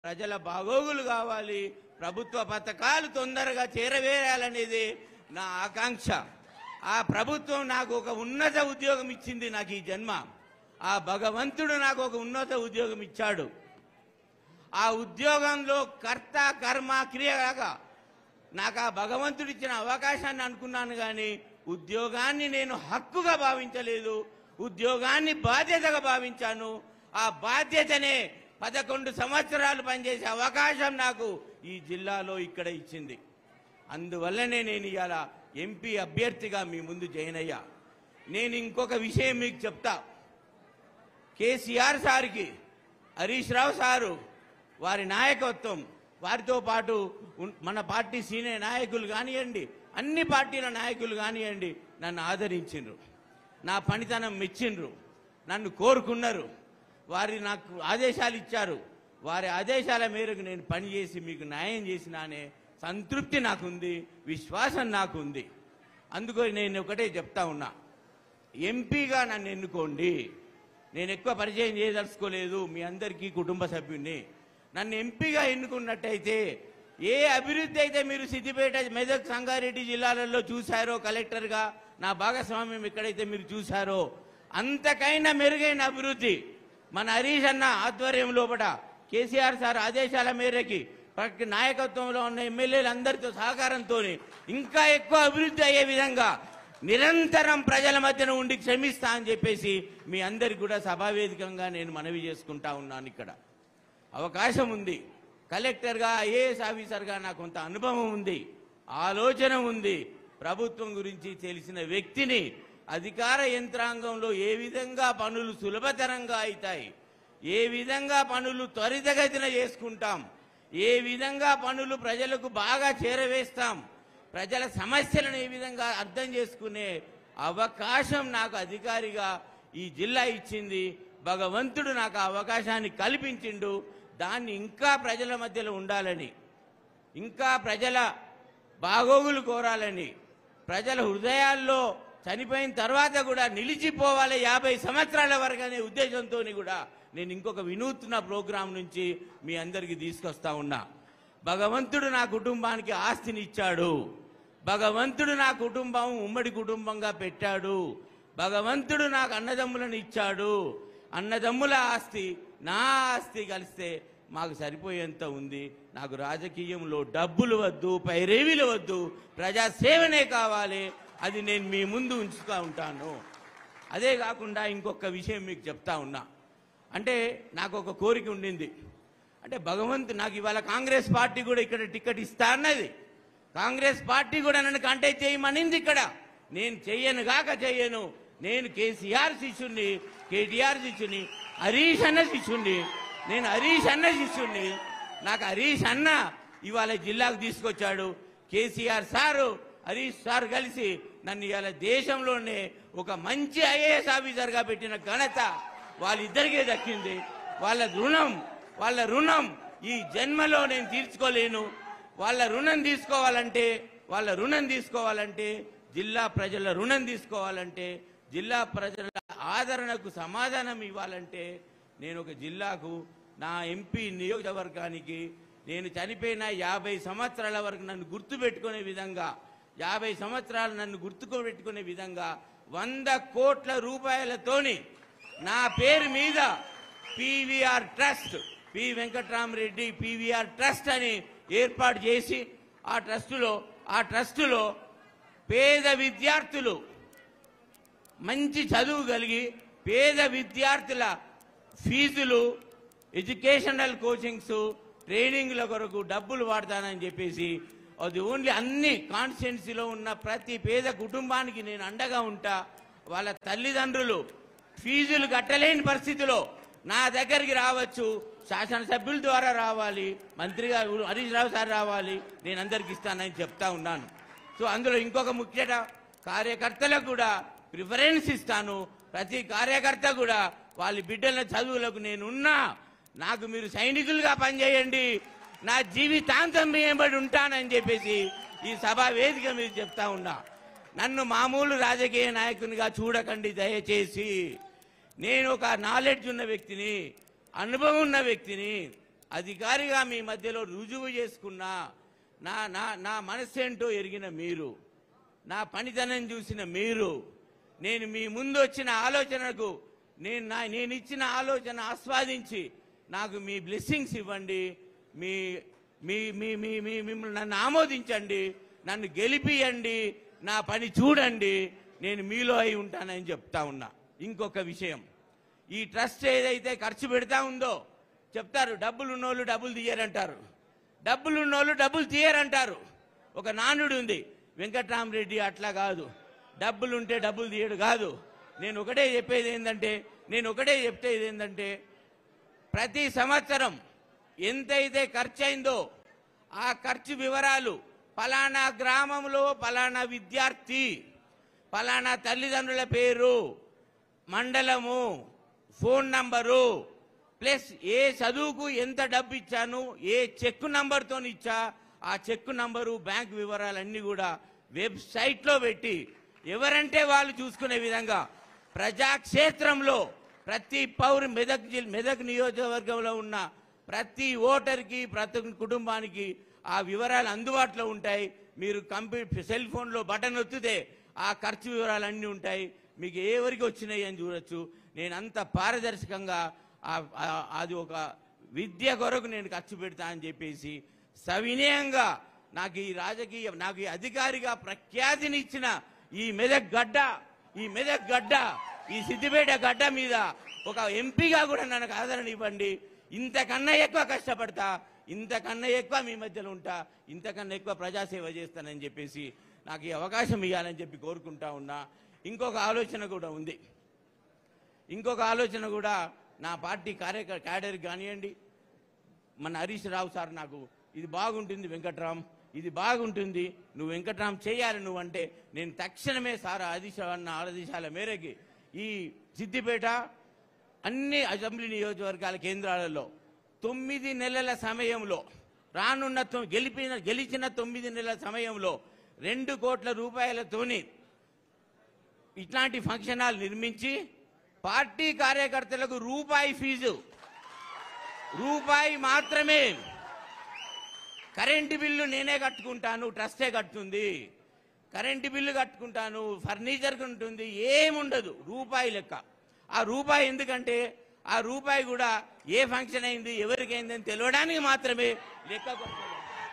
ప్రజల బాగోగులు కావాలి ప్రభుత్వ పథకాలు తొందరగా చేరవేయాలనేది నా ఆకాంక్ష ఆ ప్రభుత్వం నాకు ఒక ఉన్నత ఉద్యోగం ఇచ్చింది నాకు ఈ జన్మ ఆ భగవంతుడు నాకు ఒక ఉన్నత ఉద్యోగం ఇచ్చాడు ఆ ఉద్యోగంలో కర్త కర్మ క్రియగా నాకు ఆ భగవంతుడు ఇచ్చిన అవకాశాన్ని అనుకున్నాను కానీ ఉద్యోగాన్ని నేను హక్కుగా భావించలేదు ఉద్యోగాన్ని బాధ్యతగా భావించాను ఆ బాధ్యతనే పదకొండు సంవత్సరాలు పనిచేసే అవకాశం నాకు ఈ జిల్లాలో ఇక్కడ ఇచ్చింది అందువల్లనే నేను ఇవాళ ఎంపీ అభ్యర్థిగా మీ ముందు జాయిన్ అయ్యా నేను ఇంకొక విషయం మీకు చెప్తా కేసీఆర్ సార్కి హరీష్ రావు సారు వారి నాయకత్వం వారితో పాటు ఉన్- మన పార్టీ సీనియర్ నాయకులు కానివ్వండి అన్ని పార్టీల నాయకులు కానివ్వండి నన్ను ఆదరించిండ్రు నా పనితనం మెచ్చిండ్రు నన్ను కోరుకున్నారు వారి నాకు ఆదేశాలు ఇచ్చారు వారి ఆదేశాల మేరకు నేను పనిచేసి మీకు న్యాయం చేసినానే సంతృప్తి నాకుంది విశ్వాసం నాకుంది అందుకు నేను ఒకటే చెప్తా ఉన్నా ఎంపీగా నన్ను ఎన్నుకోండి నేను ఎక్కువ పరిచయం చేయదలుచుకోలేదు మీ అందరికీ కుటుంబ సభ్యుడిని నన్ను ఎంపీగా ఎన్నుకున్నట్టయితే ఏ అభివృద్ధి అయితే మీరు సిద్దిపేట మెదక్ సంగారెడ్డి జిల్లాలలో చూశారో కలెక్టర్గా నా భాగస్వామ్యం ఎక్కడైతే మీరు చూశారో అంతకైనా మెరుగైన అభివృద్ధి మన హరీష్ అన్న ఆధ్వర్యం లోపల కేసీఆర్ సార్ ఆదేశాల మేరకి ప్రతి నాయకత్వంలో ఉన్న ఎమ్మెల్యేలందరితో సహకారంతో ఇంకా ఎక్కువ అభివృద్ధి అయ్యే విధంగా నిరంతరం ప్రజల మధ్యన ఉండి క్షమిస్తా అని చెప్పేసి మీ అందరికి కూడా సభావేదికంగా నేను మనవి చేసుకుంటా ఉన్నాను ఇక్కడ అవకాశం ఉంది కలెక్టర్గా ఐఏఎస్ ఆఫీసర్గా నాకు కొంత అనుభవం ఉంది ఆలోచన ఉంది ప్రభుత్వం గురించి తెలిసిన వ్యక్తిని అధికార యంత్రాంగంలో ఏ విధంగా పనులు సులభతరంగా అవుతాయి ఏ విధంగా పనులు త్వరితగతిన చేసుకుంటాం ఏ విధంగా పనులు ప్రజలకు బాగా చేరవేస్తాం ప్రజల సమస్యలను ఏ విధంగా అర్థం చేసుకునే అవకాశం నాకు అధికారిగా ఈ జిల్లా ఇచ్చింది భగవంతుడు నాకు ఆ అవకాశాన్ని కల్పించిండు దాన్ని ఇంకా ప్రజల మధ్యలో ఉండాలని ఇంకా ప్రజల బాగోగులు కోరాలని ప్రజల హృదయాల్లో చనిపోయిన తర్వాత కూడా నిలిచిపోవాలి యాభై సంవత్సరాల వరకు అనే ఉద్దేశంతో కూడా నేను ఇంకొక వినూత్న ప్రోగ్రాం నుంచి మీ అందరికీ తీసుకొస్తా ఉన్నా భగవంతుడు నా కుటుంబానికి ఆస్తిని ఇచ్చాడు భగవంతుడు నా కుటుంబం ఉమ్మడి కుటుంబంగా పెట్టాడు భగవంతుడు నాకు అన్నదమ్ములను ఇచ్చాడు అన్నదమ్ముల ఆస్తి నా ఆస్తి కలిస్తే మాకు సరిపోయేంత ఉంది నాకు రాజకీయంలో డబ్బులు వద్దు పైరేవిలు వద్దు ప్రజాసేవనే కావాలి అది నేను మీ ముందు ఉంచుతా ఉంటాను అదే కాకుండా ఇంకొక విషయం మీకు చెప్తా ఉన్నా అంటే నాకు ఒక కోరిక ఉండింది అంటే భగవంతు నాకు ఇవాళ కాంగ్రెస్ పార్టీ కూడా ఇక్కడ టికెట్ ఇస్తా అన్నది కాంగ్రెస్ పార్టీ కూడా నన్ను కంటెక్ట్ చేయమనింది ఇక్కడ నేను చెయ్యను గాక చెయ్యను నేను కేసీఆర్ శిష్యుణ్ణి కేటీఆర్ శిష్యుని హరీష్ అన్న శిష్యుణ్ణి నేను హరీష్ అన్న శిష్యుణ్ణి నాకు హరీష్ అన్న ఇవాళ జిల్లాకు తీసుకొచ్చాడు కేసీఆర్ సారు హరీష్ సార్ కలిసి నన్ను ఇవాళ దేశంలోనే ఒక మంచి ఐఏఎస్ ఆఫీసర్గా పెట్టిన ఘనత వాళ్ళిద్దరికే దక్కింది వాళ్ళ రుణం వాళ్ళ రుణం ఈ జన్మలో నేను తీర్చుకోలేను వాళ్ళ రుణం తీసుకోవాలంటే వాళ్ళ రుణం తీసుకోవాలంటే జిల్లా ప్రజల రుణం తీసుకోవాలంటే జిల్లా ప్రజల ఆదరణకు సమాధానం ఇవ్వాలంటే నేను ఒక జిల్లాకు నా ఎంపీ నియోజకవర్గానికి నేను చనిపోయిన యాభై సంవత్సరాల వరకు నన్ను గుర్తుపెట్టుకునే విధంగా యాభై సంవత్సరాలు నన్ను గుర్తుపెట్టుకునే విధంగా వంద కోట్ల రూపాయలతోని నా పేరు మీద PVR trust P Venkatramireddy PVR trust అని ఏర్పాటు చేసి ఆ ట్రస్టులో ఆ ట్రస్టులో పేద విద్యార్థులు మంచి చదువు కలిగి పేద విద్యార్థుల ఫీజులు ఎడ్యుకేషనల్ కోచింగ్స్ ట్రైనింగ్ల కొరకు డబ్బులు వాడతానని చెప్పేసి అది ఓన్లీ అన్ని కాన్స్టిట్యున్సీలో ఉన్న ప్రతి పేద కుటుంబానికి నేను అండగా ఉంటా వాళ్ళ తల్లిదండ్రులు ఫీజులు కట్టలేని పరిస్థితిలో నా దగ్గరికి రావచ్చు శాసనసభ్యుల ద్వారా రావాలి మంత్రిగా హరీష్ రావు సార్ రావాలి నేను అందరికి ఇస్తానని చెప్తా ఉన్నాను సో అందులో ఇంకొక ముఖ్యత కార్యకర్తలకు కూడా ప్రిఫరెన్స్ ఇస్తాను ప్రతి కార్యకర్త కూడా వాళ్ళ బిడ్డల చదువులకు నేనున్నా నాకు మీరు సైనికులుగా పనిచేయండి నా జీవితాంతం మేంబడి ఉంటానని చెప్పేసి ఈ సభా వేదిక మీరు చెప్తా ఉన్నా నన్ను మామూలు రాజకీయ నాయకునిగా చూడకండి దయచేసి నేను ఒక నాలెడ్జ్ ఉన్న వ్యక్తిని అనుభవం ఉన్న వ్యక్తిని అధికారిగా మీ మధ్యలో రుజువు చేసుకున్నా నా నా నా మనసేంటో ఎరిగిన మీరు నా పనితనం చూసిన మీరు నేను మీ ముందు వచ్చిన ఆలోచనకు నేను నా నేను ఇచ్చిన ఆలోచన ఆస్వాదించి నాకు మీ బ్లెస్సింగ్స్ ఇవ్వండి మీ మీ మీ మీ మీ మిమ్మల్ని నన్ను ఆమోదించండి నన్ను గెలిపియండి నా పని చూడండి నేను మీలో అయి ఉంటానని చెప్తా ఉన్నా ఇంకొక విషయం ఈ ట్రస్ట్ ఏదైతే ఖర్చు పెడతా ఉందో చెప్తారు డబ్బులు ఉన్నోళ్ళు డబ్బులు తీయరంటారు డబ్బులు ఉన్నోళ్ళు డబ్బులు తీయరంటారు ఒక నానుడు ఉంది వెంకట్రామరెడ్డి అట్లా కాదు డబ్బులు ఉంటే డబ్బులు తీయడు కాదు నేను ఒకటే చెప్పేది ఏంటంటే నేను ఒకటే చెప్పేది ఏంటంటే ప్రతి సంవత్సరం ఎంతైతే ఖర్చు అయిందో ఆ ఖర్చు వివరాలు పలానా గ్రామంలో పలానా విద్యార్థి పలానా తల్లిదండ్రుల పేరు మండలము ఫోన్ నంబరు ప్లస్ ఏ చదువుకు ఎంత డబ్బు ఇచ్చాను ఏ చెక్ నంబర్తో ఇచ్చా ఆ చెక్ నంబరు బ్యాంక్ వివరాలన్నీ కూడా వెబ్సైట్లో పెట్టి ఎవరంటే వాళ్ళు చూసుకునే విధంగా ప్రజాక్షేత్రంలో ప్రతి పౌరు మెదక్ జిల్ మెదక్ నియోజకవర్గంలో ఉన్న ప్రతి ఓటర్కి ప్రతి కుటుంబానికి ఆ వివరాలు అందుబాటులో ఉంటాయి మీరు కంప్యూటర్ సెల్ ఫోన్లో బటన్ ఒత్తితే ఆ ఖర్చు వివరాలు అన్నీ ఉంటాయి మీకు ఎవరికి వచ్చినాయి అని చూడొచ్చు నేను అంత పారదర్శకంగా ఆ- ఆ- అది ఒక విద్య కొరకు నేను ఖర్చు పెడతా అని చెప్పేసి సవినయంగా నాకు ఈ రాజకీయ నాకు ఈ అధికారిగా ప్రఖ్యాతినిచ్చిన ఈ మెదక్ గడ్డ ఈ మెదక్ గడ్డ ఈ సిద్దిపేట గడ్డ మీద ఒక ఎంపీగా కూడా నాకు ఆదరణ ఇవ్వండి ఇంతకన్నా ఎక్కువ కష్టపడతా ఇంతకన్నా ఎక్కువ మీ మధ్యలో ఉంటా ఇంతకన్నా ఎక్కువ ప్రజాసేవ చేస్తానని చెప్పేసి నాకు ఈ అవకాశం ఇవ్వాలని చెప్పి కోరుకుంటా ఉన్నా ఇంకొక ఆలోచన కూడా ఉంది ఇంకొక ఆలోచన కూడా నా పార్టీ కార్య క్యాడర్ కానివ్వండి మన హరీష్ రావు సార్ నాకు ఇది బాగుంటుంది వెంకట్రామ్ ఇది బాగుంటుంది నువ్వు వెంకట్రామ్ చేయాలి నువ్వు అంటే నేను తక్షణమే సార్ ఆదేశ అన్న ఆదేశాల మేరకి ఈ సిద్దిపేట అన్ని అసెంబ్లీ నియోజకవర్గాల కేంద్రాలలో తొమ్మిది నెలల సమయంలో రానున్న తొ- గెలిపిన గెలిచిన తొమ్మిది నెలల సమయంలో రెండు కోట్ల రూపాయలతోని ఇట్లాంటి ఫంక్షన్ హాల్ నిర్మించి పార్టీ కార్యకర్తలకు రూపాయి ఫీజు రూపాయి మాత్రమే కరెంటు బిల్లు నేనే కట్టుకుంటాను ట్రస్టే కట్టుతుంది కరెంటు బిల్లు కట్టుకుంటాను ఫర్నిచర్ ఉంటుంది ఏముండదు రూపాయి లెక్క ఆ రూపాయి ఎందుకంటే ఆ రూపాయి కూడా ఏ ఫంక్షన్ అయింది ఎవరికి అయిందని తెలియడానికి మాత్రమే లెక్క కొట్టాను.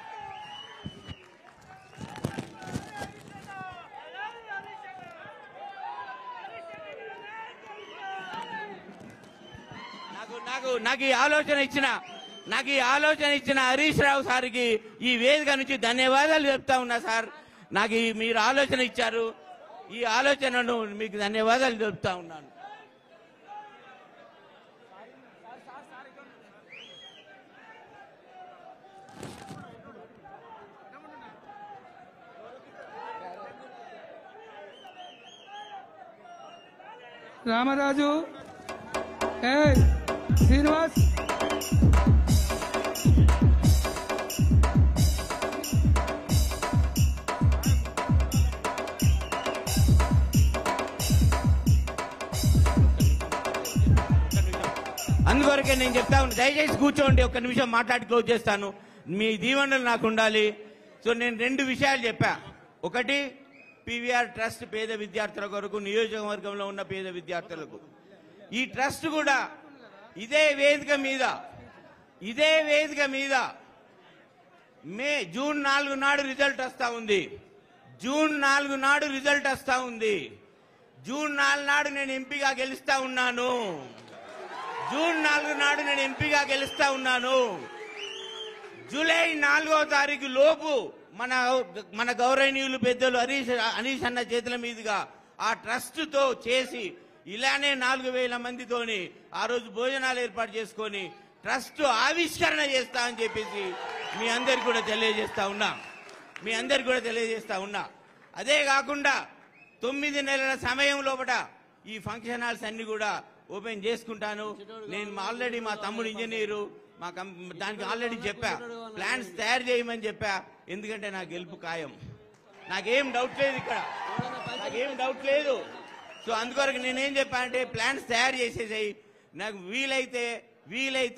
నాకు నాకు నాకు ఈ ఆలోచన ఇచ్చిన నాకు ఈ ఆలోచన ఇచ్చిన హరీష్ రావు సార్కి ఈ వేదిక నుంచి ధన్యవాదాలు చెప్తా ఉన్నా సార్ నాకు ఈ మీరు ఆలోచన ఇచ్చారు ఈ ఆలోచనను మీకు ధన్యవాదాలు చెప్తా ఉన్నాను రామరాజు ఏ శ్రీనివాస్ అందుకొరకే నేను చెప్తా ఉన్నా దయచేసి కూర్చోండి ఒక్క నిమిషం మాట్లాడి క్లోజ్ చేస్తాను మీ దీవెనలు నాకు ఉండాలి సో నేను రెండు విషయాలు చెప్పా ఒకటి పివిఆర్ ట్రస్ట్ పేద విద్యార్థుల కొరకు నియోజకవర్గంలో ఉన్న పేద విద్యార్థులకు ఈ ట్రస్ట్ కూడా ఇదే వేదిక మీద ఇదే వేదిక మీద మే జూన్ నాలుగు నాడు రిజల్ట్ వస్తా ఉంది జూన్ నాలుగు నాడు రిజల్ట్ వస్తా ఉంది జూన్ నాలుగు నాడు నేను ఎంపీగా గెలుస్తా ఉన్నాను జూన్ నాలుగు నాడు నేను ఎంపీగా గెలుస్తా ఉన్నాను జూలై నాలుగో తారీఖు లోపు మన మన గౌరవనీయులు పెద్దలు హరీష్ అనీష్ అన్న చేతుల మీదుగా ఆ ట్రస్ట్ తో చేసి ఇలానే నాలుగు వేల మందితోని ఆ రోజు భోజనాలు ఏర్పాటు చేసుకొని ట్రస్ట్ ఆవిష్కరణ చేస్తా అని చెప్పేసి మీ అందరికి కూడా తెలియజేస్తా ఉన్నా మీ అందరికి కూడా తెలియజేస్తా ఉన్నా అదే కాకుండా తొమ్మిది నెలల సమయం లోపల ఈ ఫంక్షన్ హాల్స్ అన్ని కూడా ఓపెన్ చేసుకుంటాను నేను ఆల్రెడీ మా తమ్ముడు ఇంజనీరు మా కం- దానికి ఆల్రెడీ చెప్పా ప్లాన్స్ తయారు చేయమని చెప్పా ఎందుకంటే నా గెలుపు ఖాయం నాకేం డౌట్ లేదు ఇక్కడ నాకేం డౌట్ లేదు సో అందుకొరకు నేనేం చెప్పా అంటే ప్లాన్స్ తయారు చేసేసాయి నాకు వీలైతే వీలైతే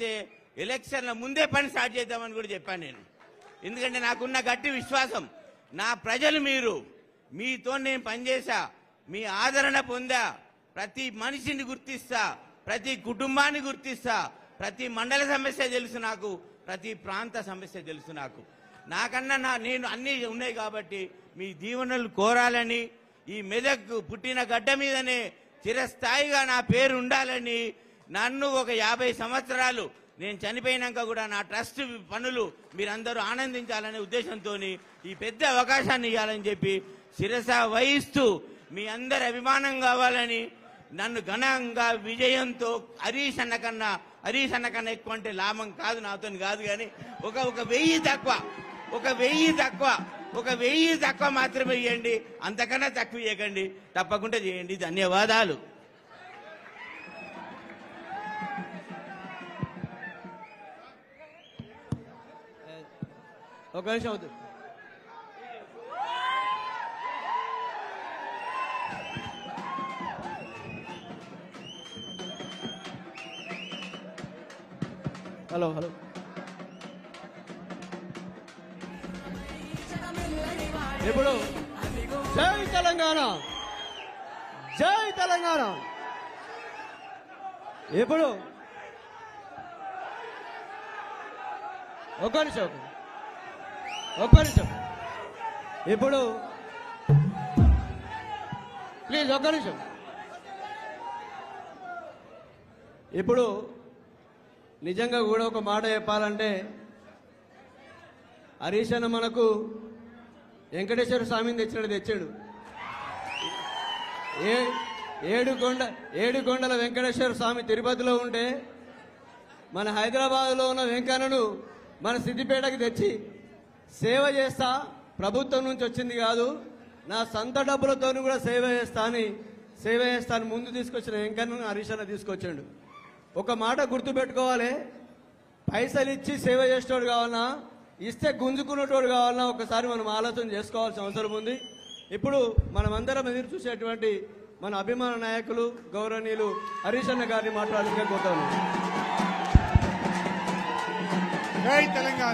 ఎలక్షన్ల ముందే పని స్టార్ట్ చేద్దామని కూడా చెప్పాను నేను ఎందుకంటే నాకున్న గట్టి విశ్వాసం నా ప్రజలు మీరు మీతో నేను పనిచేశా మీ ఆదరణ పొందా ప్రతి మనిషిని గుర్తిస్తా ప్రతి కుటుంబాన్ని గుర్తిస్తా ప్రతి మండల సమస్య తెలుసు నాకు ప్రతి ప్రాంత సమస్య తెలుసు నాకు నాకన్నా నా నేను అన్నీ ఉన్నాయి కాబట్టి మీ దీవెనలు కోరాలని ఈ మెదక్ పుట్టిన గడ్డ మీదనే చిరస్థాయిగా నా పేరు ఉండాలని నన్ను ఒక యాభై సంవత్సరాలు నేను చనిపోయినాక కూడా నా ట్రస్ట్ పనులు మీరందరూ ఆనందించాలనే ఉద్దేశంతో ఈ పెద్ద అవకాశాన్ని ఇవ్వాలని చెప్పి శిరస వహిస్తూ మీ అందరి అభిమానం కావాలని నన్ను ఘనంగా విజయంతో హరీష్ అన్న కన్నా హరీష్ అన్న కన్నా ఎక్కువ అంటే లాభం కాదు నాతో కాదు కానీ ఒక ఒక వెయ్యి తక్కువ ఒక వెయ్యి తక్కువ ఒక వెయ్యి తక్కువ మాత్రమే ఇవ్వండి అంతకన్నా తక్కువ ఇవ్వకండి తప్పకుండా చేయండి ధన్యవాదాలు ఒక నిమిషం అవుతుంది హలో హలో ఇప్పుడు జై తెలంగాణ జై తెలంగాణ ఇప్పుడు ఒక్క నిమిషం ఒక్క నిమిషం ఇప్పుడు ప్లీజ్ ఒక్క నిమిషం ఇప్పుడు నిజంగా కూడా ఒక మాట చెప్పాలంటే హరీష్ అన్న మనకు వెంకటేశ్వర స్వామిని తెచ్చినట్టు తెచ్చాడు ఏ ఏడు కొండ ఏడు కొండల వెంకటేశ్వర స్వామి తిరుపతిలో ఉంటే మన హైదరాబాద్లో ఉన్న వెంకన్నను మన సిద్దిపేటకి తెచ్చి సేవ చేస్తా ప్రభుత్వం నుంచి వచ్చింది కాదు నా సొంత డబ్బులతో కూడా సేవ చేస్తా అని సేవ చేస్తా అని ముందు తీసుకొచ్చిన వెంకన్నను హరీష్ అన్న తీసుకొచ్చాడు ఒక మాట గుర్తుపెట్టుకోవాలి పైసలు ఇచ్చి సేవ చేసేటోడు కావాలన్నా ఇస్తే గుంజుకునేటోడు కావాలన్నా ఒకసారి మనం ఆలోచన చేసుకోవాల్సిన అవసరం ఉంది ఇప్పుడు మనమందరం ఎదురు చూసేటువంటి మన అభిమాన నాయకులు గౌరవనీయులు హరీష్ అన్న గారిని మాట్లాడాలని కోరుతాను జై తెలంగాణ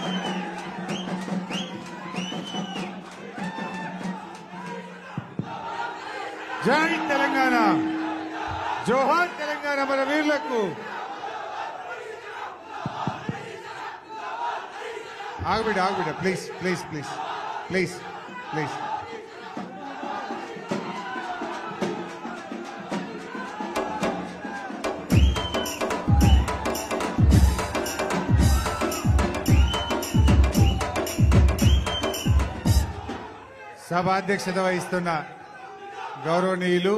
జై తెలంగాణ జోహార్ తెలంగాణ మన వీరులకు ఆగబిడ ఆగబిడ please please please please please సభాధ్యక్షత వహిస్తున్న గౌరవనీయులు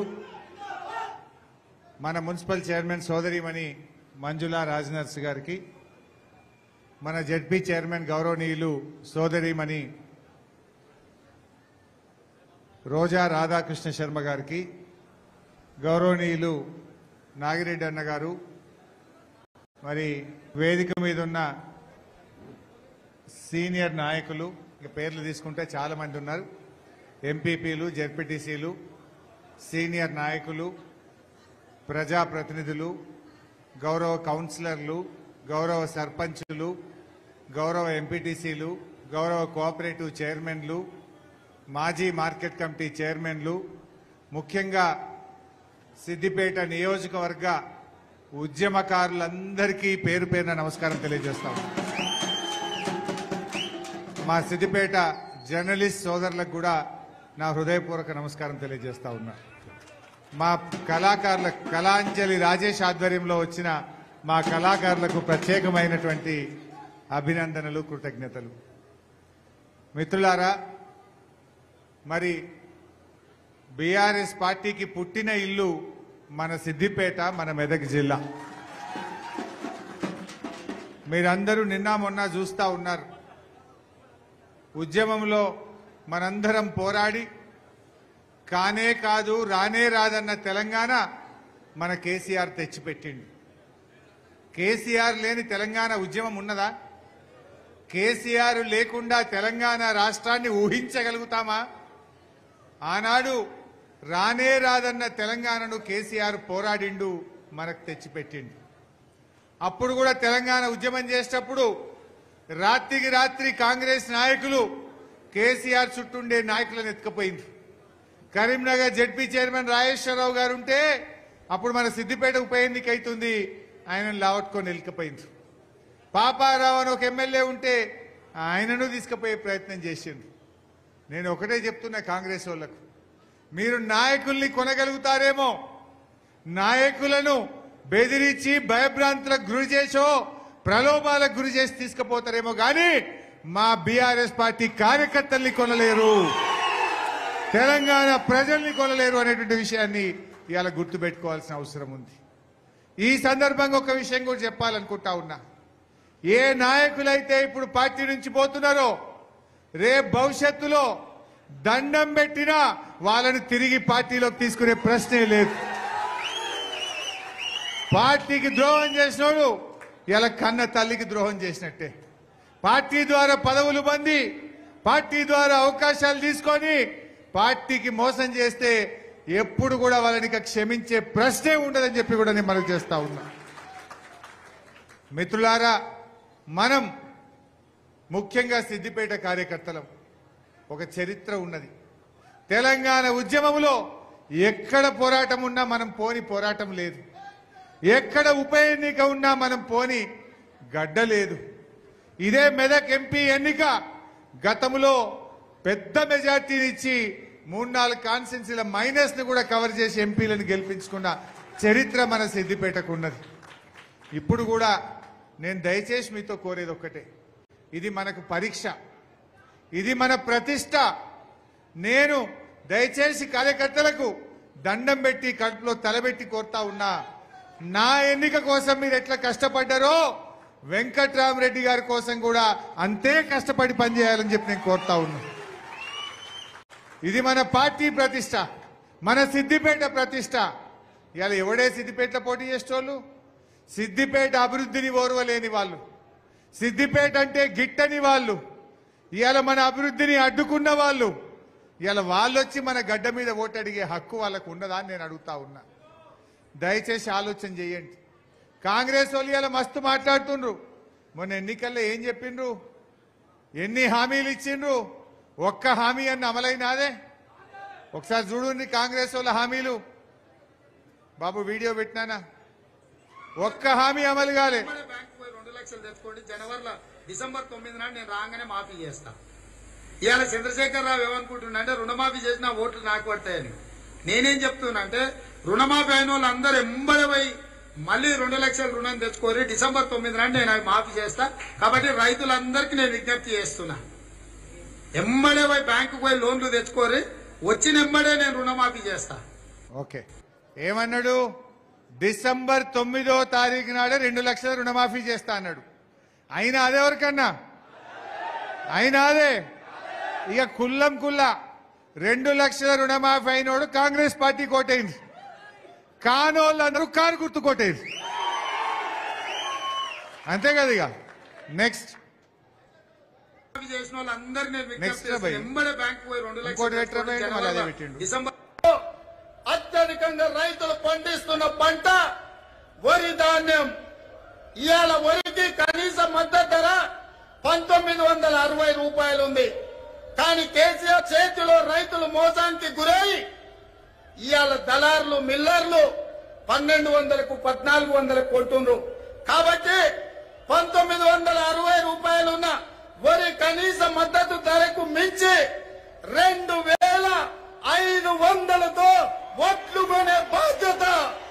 మన మున్సిపల్ చైర్మన్ సోదరిమణి మంజుల రాజనర్స్ గారికి మన జడ్పీ చైర్మన్ గౌరవనీయులు సోదరిమణి రోజా రాధాకృష్ణ శర్మ గారికి గౌరవనీయులు నాగిరెడ్డి అన్న గారు మరి వేదిక మీద ఉన్న సీనియర్ నాయకులు ఇక పేర్లు తీసుకుంటే చాలా మంది ఉన్నారు ఎంపీపీలు జెడ్పీటీసీలు సీనియర్ నాయకులు ప్రజాప్రతినిధులు గౌరవ కౌన్సిలర్లు గౌరవ సర్పంచులు గౌరవ ఎంపీటీసీలు గౌరవ కోఆపరేటివ్ చైర్మన్లు మాజీ మార్కెట్ కమిటీ చైర్మన్లు ముఖ్యంగా సిద్దిపేట నియోజకవర్గ ఉద్యమకారులందరికీ పేరు పేరున నమస్కారం తెలియజేస్తాం మా సిద్దిపేట జర్నలిస్ట్ సోదరులకు కూడా నా హృదయపూర్వక నమస్కారం తెలియజేస్తా ఉన్నా మా కళాకారుల కళాంజలి రాజేష్ ఆధ్వర్యంలో వచ్చిన మా కళాకారులకు ప్రత్యేకమైనటువంటి అభినందనలు కృతజ్ఞతలు మిత్రులారా మరి బీఆర్ఎస్ పార్టీకి పుట్టిన ఇల్లు మన సిద్దిపేట మన మెదక్ జిల్లా మీరందరూ నిన్న మొన్న చూస్తా ఉన్నారు ఉద్యమంలో మనందరం పోరాడి కానే కాదు రానే రాదన్న తెలంగాణ మన కేసీఆర్ తెచ్చిపెట్టిండు కేసీఆర్ లేని తెలంగాణ ఉద్యమం ఉన్నదా కేసీఆర్ లేకుండా తెలంగాణ రాష్ట్రాన్ని ఊహించగలుగుతామా ఆనాడు రానే రాదన్న తెలంగాణను కేసీఆర్ పోరాడిండు మనకు తెచ్చిపెట్టిండు అప్పుడు కూడా తెలంగాణ ఉద్యమం చేసేటప్పుడు రాత్రికి రాత్రి కాంగ్రెస్ నాయకులు కేసీఆర్ చుట్టూండే నాయకులను ఎత్తుకుపోయింది కరీంనగర్ జడ్పీ చైర్మన్ రాజేశ్వరరావు గారు ఉంటే అప్పుడు మన సిద్దిపేట ఉప ఎన్నిక అవుతుంది ఆయనను లావట్టుకొని వెళ్ళిపోయింది పాపారావు అని ఒక ఎమ్మెల్యే ఉంటే ఆయనను తీసుకుపోయే ప్రయత్నం చేసిండ్రు నేను ఒకటే చెప్తున్నా కాంగ్రెస్ వాళ్ళకు మీరు నాయకుల్ని కొనగలుగుతారేమో నాయకులను బెదిరించి భయభ్రాంతులకు గురి చేసో ప్రలోభాలకు గురి చేసి తీసుకుపోతారేమో కానీ మా బీఆర్ఎస్ పార్టీ కార్యకర్తల్ని కొనలేరు తెలంగాణ ప్రజల్ని కొనలేరు అనేటువంటి విషయాన్ని ఇవాళ గుర్తుపెట్టుకోవాల్సిన అవసరం ఉంది ఈ సందర్భంగా ఒక విషయం కూడా చెప్పాలనుకుంటా ఉన్నా ఏ నాయకులైతే ఇప్పుడు పార్టీ నుంచి పోతున్నారో రేపు భవిష్యత్తులో దండం పెట్టినా వాళ్ళని తిరిగి పార్టీలోకి తీసుకునే ప్రశ్నే లేదు పార్టీకి ద్రోహం చేసినోడు ఇలా కన్న తల్లికి ద్రోహం చేసినట్టే పార్టీ ద్వారా పదవులు పొంది పార్టీ ద్వారా అవకాశాలు తీసుకొని పార్టీకి మోసం చేస్తే ఎప్పుడు కూడా వాళ్ళని ఇక క్షమించే ప్రశ్నే ఉండదని చెప్పి కూడా నేను మనకు చేస్తా ఉన్నా మిత్రులారా మనం ముఖ్యంగా సిద్దిపేట కార్యకర్తలం ఒక చరిత్ర ఉన్నది తెలంగాణ ఉద్యమంలో ఎక్కడ పోరాటం ఉన్నా మనం పోని పోరాటం లేదు ఎక్కడ ఉప ఎన్నిక ఉన్నా మనం పోని గడ్డ లేదు ఇదే మెదక్ ఎంపీ ఎన్నిక గతంలో పెద్ద మెజార్టీనిచ్చి మూడు నాలుగు కాన్స్టిట్యున్సీల మైనస్ ని కూడా కవర్ చేసి ఎంపీలను గెలిపించుకున్న చరిత్ర మన సిద్దిపేటకు ఉన్నది ఇప్పుడు కూడా నేను దయచేసి మీతో కోరేది ఒక్కటే ఇది మనకు పరీక్ష ఇది మన ప్రతిష్ట నేను దయచేసి కార్యకర్తలకు దండం పెట్టి కడుపులో తలబెట్టి కోరుతా ఉన్నా నా ఎన్నిక కోసం మీరు ఎట్లా కష్టపడ్డారో వెంకట్రామరెడ్డి గారి కోసం కూడా అంతే కష్టపడి పనిచేయాలని చెప్పి నేను కోరుతా ఉన్నా ఇది మన పార్టీ ప్రతిష్ట మన సిద్దిపేట ప్రతిష్ట ఇవాళ ఎవడే సిద్దిపేటలో పోటీ చేసేటోళ్ళు సిద్దిపేట అభివృద్ధిని ఓర్వలేని వాళ్ళు సిద్దిపేట అంటే గిట్టని వాళ్ళు ఇవాళ మన అభివృద్ధిని అడ్డుకున్న వాళ్ళు ఇవాళ వాళ్ళు వచ్చి మన గడ్డ మీద ఓటు అడిగే హక్కు వాళ్ళకు ఉన్నదా అని నేను అడుగుతా ఉన్నా దయచేసి ఆలోచన చేయండి కాంగ్రెస్ వాళ్ళు ఇవాళ మస్తు మాట్లాడుతుండ్రు మొన్న ఎన్నికల్లో ఏం చెప్పిండ్రు ఎన్ని హామీలు ఇచ్చిండ్రు ఒక్క హామీ అన్న అమలైనాదే ఒకసారి చూడండి కాంగ్రెస్ వాళ్ళ హామీలు బాబు వీడియో పెట్టినానా ఒక్క హామీ అమలు కాలే ఉమ్మడి బ్యాంకు పోయి రెండు లక్షలు తెచ్చుకోండి జనవరిలో డిసెంబర్ తొమ్మిది నాడు నేను రాగానే మాఫీ చేస్తా ఇవాళ చంద్రశేఖర్ రావు ఏమనుకుంటున్నా అంటే రుణమాఫీ చేసిన ఓట్లు నాకు పడతాయని నేనేం చెప్తున్నా అంటే రుణమాఫీ అయిన వాళ్ళు అందరూ ఎంబడి పోయి మళ్ళీ రెండు లక్షల రుణం తెచ్చుకోరి డిసెంబర్ తొమ్మిది నాడు నేను అవి మాఫీ చేస్తా కాబట్టి రైతులందరికీ నేను విజ్ఞప్తి చేస్తున్నా ఎమ్మడే పోయి బ్యాంకు పోయి లోన్లు తెచ్చుకోరి వచ్చిన ఎమ్మడే నేను రుణమాఫీ చేస్తా ఓకే ఏమన్నాడు డిసెంబర్ తొమ్మిదో తారీఖు నాడే రెండు లక్షల రుణమాఫీ చేస్తా అన్నాడు అయినా అదే ఎవరికన్నా అయినా అదే ఇక కుల్లం కుల్ల రెండు లక్షల రుణమాఫీ అయినోడు కాంగ్రెస్ పార్టీ కోటైంది కానోళ్ళందరూ కారు గుర్తు కోటైంది అంతే కదా ఇక నెక్స్ట్ మాఫీ చేసిన వాళ్ళందరినీ నేను Next విజ్ఞప్తి రా భయ్. చేస్తున్నా. ఎంబడే బ్యాంకు పోయి రెండు ఇంకోటి లక్షలు పెట్టరా భయ్? తెచ్చుకోండి. మళ్ళీ అదే జనవరిలో పెట్టిండు. డిసెంబర్ అత్యధికంగా రైతులు పండిస్తున్న పంట వరి ధాన్యం ఇవాళ వరికి కనీస మద్దతు ధర పంతొమ్మిది వందల అరవై రూపాయలు ఉంది కానీ కేసీఆర్ చేతిలో రైతులు మోసానికి గురై ఇవాళ దళారులు మిల్లర్లు పన్నెండు వందలకు పద్నాలుగు వందలకు కొంటుండ్రు కాబట్టి పంతొమ్మిది వందల అరవై రూపాయలున్న వరి కనీస మద్దతు ధరకు మించి రెండు వేల ఐదు వందలతో ఒట్లు కొనే బాధ్యత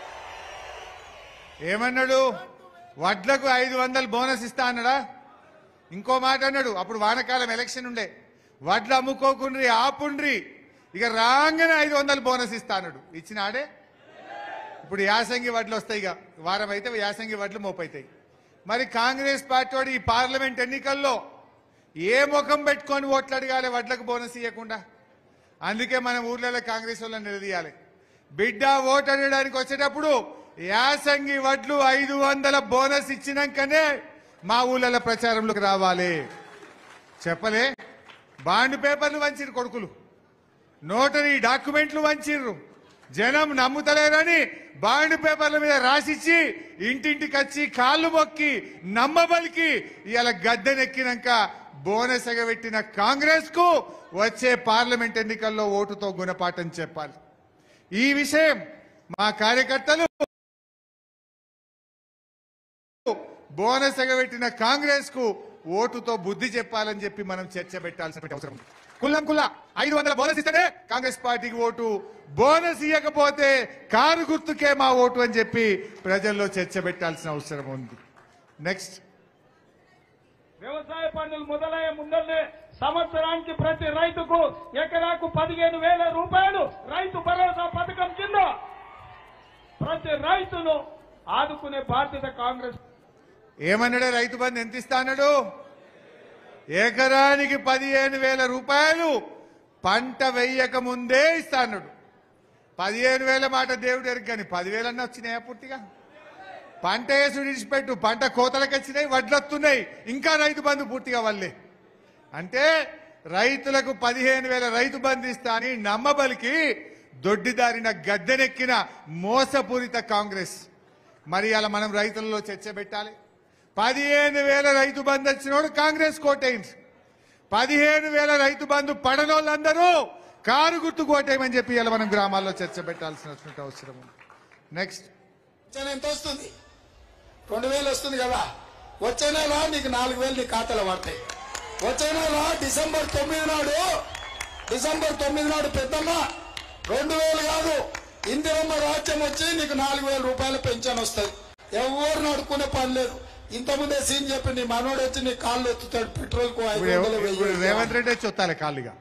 ఏమన్నాడు వడ్లకు ఐదు వందలు బోనస్ ఇస్తా అన్నాడా ఇంకో మాట అన్నాడు అప్పుడు వానకాలం ఎలక్షన్ ఉండే వడ్లు అమ్ముకోకుండ్రి ఆపుండ్రి ఇక రాగానే ఐదు వందలు బోనస్ ఇస్తా అన్నాడు ఇచ్చినాడే ఇప్పుడు యాసంగి వడ్లు వస్తాయి ఇక వారం అయితే యాసంగి వడ్లు మోపైతాయి మరి కాంగ్రెస్ పార్టీ వాడు ఈ పార్లమెంట్ ఎన్నికల్లో ఏ ముఖం పెట్టుకొని ఓట్లు అడగాలి వడ్లకు బోనస్ ఇవ్వకుండా అందుకే మనం ఊర్లలో కాంగ్రెస్ వాళ్ళని నిలదీయాలి బిడ్డ ఓటు అడగడానికి వచ్చేటప్పుడు యాసంగి వడ్లు ఐదు వందల బోనస్ ఇచ్చినాకనే మా ఊళ్ళలో ప్రచారంలోకి రావాలి చెప్పలే బాండ్ పేపర్లు వంచిరు కొడుకులు నోటరీ డాక్యుమెంట్లు వంచిర్రు జనం నమ్ముతలేరని బాండ్ పేపర్ల మీద రాసిచ్చి ఇంటింటికి వచ్చి కాళ్ళు మొక్కి నమ్మబలికి ఇలా గద్దెనెక్కినాక బోనస్ ఎగబెట్టిన కాంగ్రెస్ కు వచ్చే పార్లమెంట్ ఎన్నికల్లో ఓటుతో గుణపాఠం చెప్పాలి ఈ విషయం మా కార్యకర్తలు బోనస్ ఎగబెట్టిన కాంగ్రెస్ కు ఓటుతో బుద్ధి చెప్పాలని చెప్పి మనం చర్చ పెట్టాల్సిన అవసరం ఉంది. కుల్లం కుల్లా ఐదు వందల బోనస్ ఇస్తేనే కాంగ్రెస్ పార్టీకి ఓటు బోనస్ ఇవ్వకపోతే కారు గుర్తుకే మా ఓటు అని చెప్పి ప్రజల్లో చర్చ పెట్టాల్సిన అవసరం ఉంది నెక్స్ట్ వ్యవసాయ పనులు మొదలయ్యే ముందల్లే సంవత్సరానికి ప్రతి రైతుకు ఎకరాకు పదిహేను వేల రూపాయలు రైతు భరోసా పథకం కింద ప్రతి రైతును ఆదుకునే బాధ్యత కాంగ్రెస్ ఏమన్నాడు రైతు బంధు ఎంత ఇస్తా అన్నాడు ఎకరానికి పదిహేను వేల రూపాయలు పంట వెయ్యక ముందే ఇస్తా అన్నాడు పదిహేను వేల మాట దేవుడు ఎరుగు కానీ పదివేలన్నా వచ్చినాయా పూర్తిగా పంట వేసి విడిచిపెట్టు పంట కోతలకు వచ్చినాయి వడ్లొస్తున్నాయి ఇంకా రైతు బంధు పూర్తిగా వల్లే అంటే రైతులకు పదిహేను వేల రైతు బంధు ఇస్తా అని నమ్మబలికి దొడ్డిదారిన గద్దెనెక్కిన మోసపూరిత కాంగ్రెస్ మరి అలా మనం రైతులలో చర్చ పెట్టాలి పదిహేను వేల రైతు బంధు వచ్చినోడు కాంగ్రెస్ కోటైంది పదిహేను వేల రైతు బంధు పడనోళ్ళందరూ కారు గుర్తు కోటేయమని చెప్పి ఇలా మనం గ్రామాల్లో చర్చ పెట్టాల్సిన అవసరం ఉంది నెక్స్ట్ వచ్చే నెల ఎంత వస్తుంది రెండు వేలు వస్తుంది కదా వచ్చే నెల నీకు నాలుగు వేలు నీ ఖాతాలో పడతాయి వచ్చే నెల డిసెంబర్ తొమ్మిది నాడు డిసెంబర్ తొమ్మిది నాడు పెద్దమ్మ రెండు వేలు కాదు ఇందిరమ్మ రాజ్యం వచ్చి నీకు నాలుగు వేల రూపాయల పెన్షన్ వస్తుంది ఎవరు నడుకునే పని లేదు ఇంతకుముందే సీన్ చెప్పి నీ మనోడు వచ్చి నీ కాళ్ళు ఎత్తుతాడు పెట్రోల్ కు ఐదు ఇప్పుడు ఎవ- వందలు ఇప్పుడు వెయ్యి. రేవంత్ రెడ్డి వచ్చి వస్తాలే కాళ్ళుగా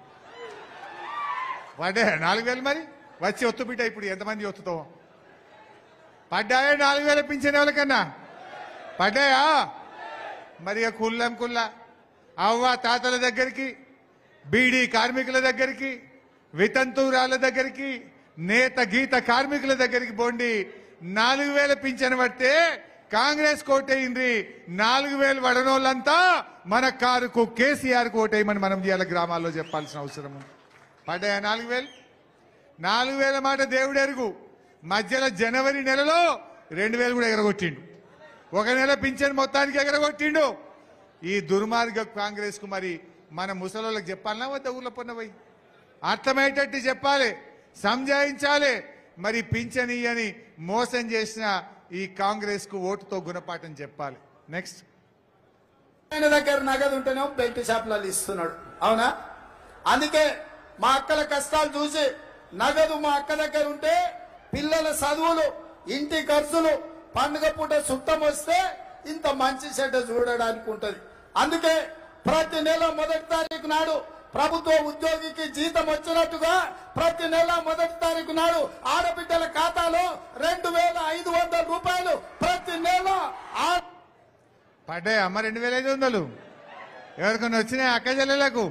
పడ్డా నాలుగు వేలు మరి వచ్చి ఒత్తు బిడ్డ ఇప్పుడు ఎంతమంది ఒత్తుతావు పడ్డాయా నాలుగు వేల పింఛన్ ఎవరికన్నా పడ్డాయా మరి ఇక కుల్లం కుల్ల అవ్వ తాతల దగ్గరికి బీడీ కార్మికుల దగ్గరికి వితంతువురాల దగ్గరికి నేత గీత కార్మికుల దగ్గరికి పోండి నాలుగు వేల పింఛన్ పడితే కాంగ్రెస్ కోటేయింది నాలుగు వేలు పడనోళ్ళంతా మన కారుకు కేసీఆర్ కోటేయమని మనం ఇవాళ గ్రామాల్లో చెప్పాల్సిన అవసరం ఉంది పడ్డాయా నాలుగు వేలు నాలుగు వేల మాట దేవుడు ఎరుగు మధ్యలో జనవరి నెలలో రెండు వేలు కూడా ఎగరగొట్టిండు ఒక నెల పింఛన్ మొత్తానికి ఎగరగొట్టిండు ఈ దుర్మార్గ కాంగ్రెస్ కు మరి మన ముసలోళ్ళకి చెప్పాలన్నా వద్ద ఊర్లో పొన్నపోయి అర్థమయ్యేటట్టు చెప్పాలి సంజాయించాలి మరి పింఛన్ ఇయ్యని మోసం చేసిన ఈ కాంగ్రెస్ కు ఓటుతో గుణపాఠం చెప్పాలి నెక్స్ట్ ఆయన దగ్గర నగదు ఉంటేనేమో బెల్ట్ షాపులలో ఇస్తున్నాడు అవునా అందుకే మా అక్కల కష్టాలు చూసి నగదు మా అక్క దగ్గర ఉంటే పిల్లల చదువులు ఇంటి ఖర్చులు పండుగ పూట సుట్టం వస్తే ఇంత మంచి చెడ్డ చూడడానికి ఉంటది అందుకే ప్రతి నెల మొదటి తారీఖు నాడు ప్రభుత్వ ఉద్యోగికి జీతం వచ్చినట్టుగా ప్రతి నెల మొదటి తారీఖు నాడు ఆడబిడ్డల ఖాతాలో రెండు వేల ఐదు వందల రూపాయలు ప్రతి నెల ఆ పడ్డాయి అమ్మ రెండు వేల ఐదు వందలు ఎవరికన్నా వచ్చినాయి అక్క చెల్లెలకు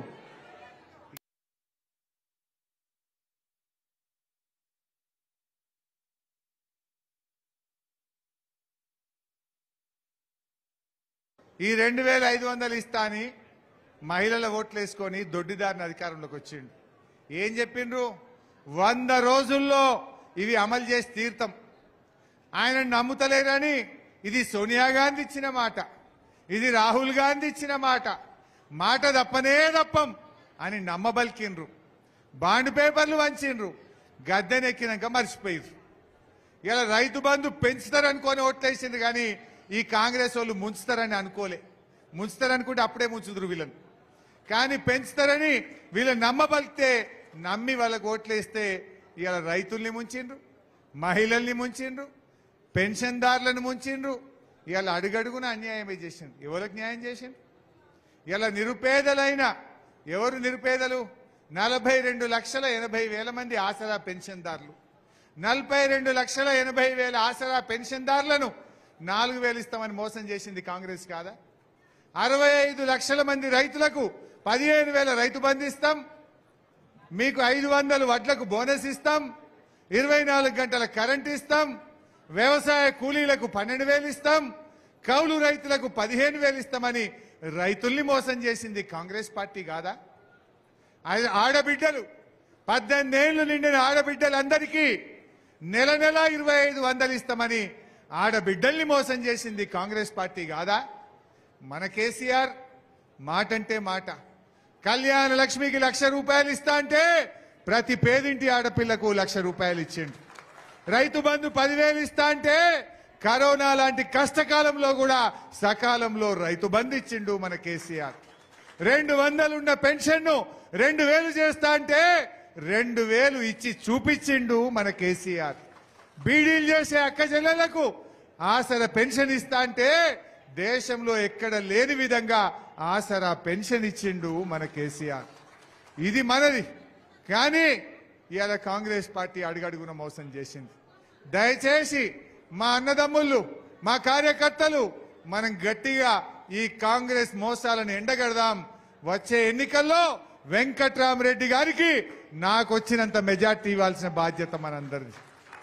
ఈ రెండు వేల ఐదు వందలు ఇస్తా అని మహిళల ఓట్లు వేసుకొని దొడ్డిదారిని అధికారంలోకి వచ్చిండు ఏం చెప్పిండ్రు వంద రోజుల్లో ఇవి అమలు చేసి తీర్థం ఆయన నమ్ముతలేరని ఇది సోనియా గాంధీ ఇచ్చిన మాట ఇది రాహుల్ గాంధీ ఇచ్చిన మాట మాట తప్పనే తప్పం అని నమ్మబలికిండ్రు బాండ్ పేపర్లు వంచిండ్రు గద్దెనెక్కినాక మర్చిపోయారు ఇలా రైతు బంధు పెంచుతారనుకొని ఓట్లేసింది కానీ ఈ కాంగ్రెస్ వాళ్ళు ముంచుతారని అనుకోలే ముంచుతారనుకుంటే అప్పుడే ముంచుదురు వీళ్ళని కానీ పెంచుతారని వీళ్ళు నమ్మబలితే నమ్మి వాళ్ళకు ఓట్లేస్తే ఇలా రైతుల్ని ముంచిండ్రు మహిళల్ని ముంచిండ్రు పెన్షన్దారులను ముంచిండ్రు ఇవాళ అడుగడుగున అన్యాయమే చేసిండ్రు ఎవరికి న్యాయం చేసిండ్రు ఇలా నిరుపేదలైన ఎవరు నిరుపేదలు నలభై రెండు లక్షల ఎనభై వేల మంది ఆసరా పెన్షన్దారులు నలభై రెండు లక్షల ఎనభై వేల ఆసరా పెన్షన్దారులను నాలుగు వేలు ఇస్తామని మోసం చేసింది కాంగ్రెస్ కాదా అరవై ఐదు లక్షల మంది రైతులకు పదిహేను వేల రైతు బంధు ఇస్తాం మీకు ఐదు వందలు వడ్లకు బోనస్ ఇస్తాం ఇరవై నాలుగు గంటల కరెంట్ ఇస్తాం వ్యవసాయ కూలీలకు పన్నెండు వేలు ఇస్తాం కౌలు రైతులకు పదిహేను వేలు ఇస్తామని రైతుల్ని మోసం చేసింది కాంగ్రెస్ పార్టీ కాదా ఆ- ఆడబిడ్డలు పద్దెనిమిదేళ్లు నిండిన ఆడబిడ్డలందరికీ నెల నెల ఇరవై ఐదు వందలు ఇస్తామని ఆడబిడ్డల్ని మోసం చేసింది కాంగ్రెస్ పార్టీ కాదా మన కేసీఆర్ మాటంటే మాట కళ్యాణ లక్ష్మికి లక్ష రూపాయలు ఇస్తా అంటే ప్రతి పేదింటి ఆడపిల్లకు లక్ష రూపాయలు ఇచ్చిండు రైతు బంధు పదివేలు ఇస్తా అంటే కరోనా లాంటి కష్టకాలంలో కూడా సకాలంలో రైతు బంధు ఇచ్చిండు మన కేసీఆర్ రెండు వందలున్న పెన్షన్ ను రెండు వేలు చేస్తా అంటే రెండు వేలు ఇచ్చి చూపించిండు మన కేసీఆర్ బీడీలు చేసే అక్క చెల్లెలకు ఆసర పెన్షన్ ఇస్తా అంటే దేశంలో ఎక్కడ లేని విధంగా ఆసరా పెన్షన్ ఇచ్చిండు మన కేసీఆర్ ఇది మనది కానీ ఇవాళ కాంగ్రెస్ పార్టీ అడుగడుగున మోసం చేసింది దయచేసి మా అన్నదమ్ముళ్ళు మా కార్యకర్తలు మనం గట్టిగా ఈ కాంగ్రెస్ మోసాలను ఎండగడదాం వచ్చే ఎన్నికల్లో వెంకట్రామరెడ్డి గారికి నాకు వచ్చినంత మెజార్టీ ఇవ్వాల్సిన బాధ్యత మనందరిది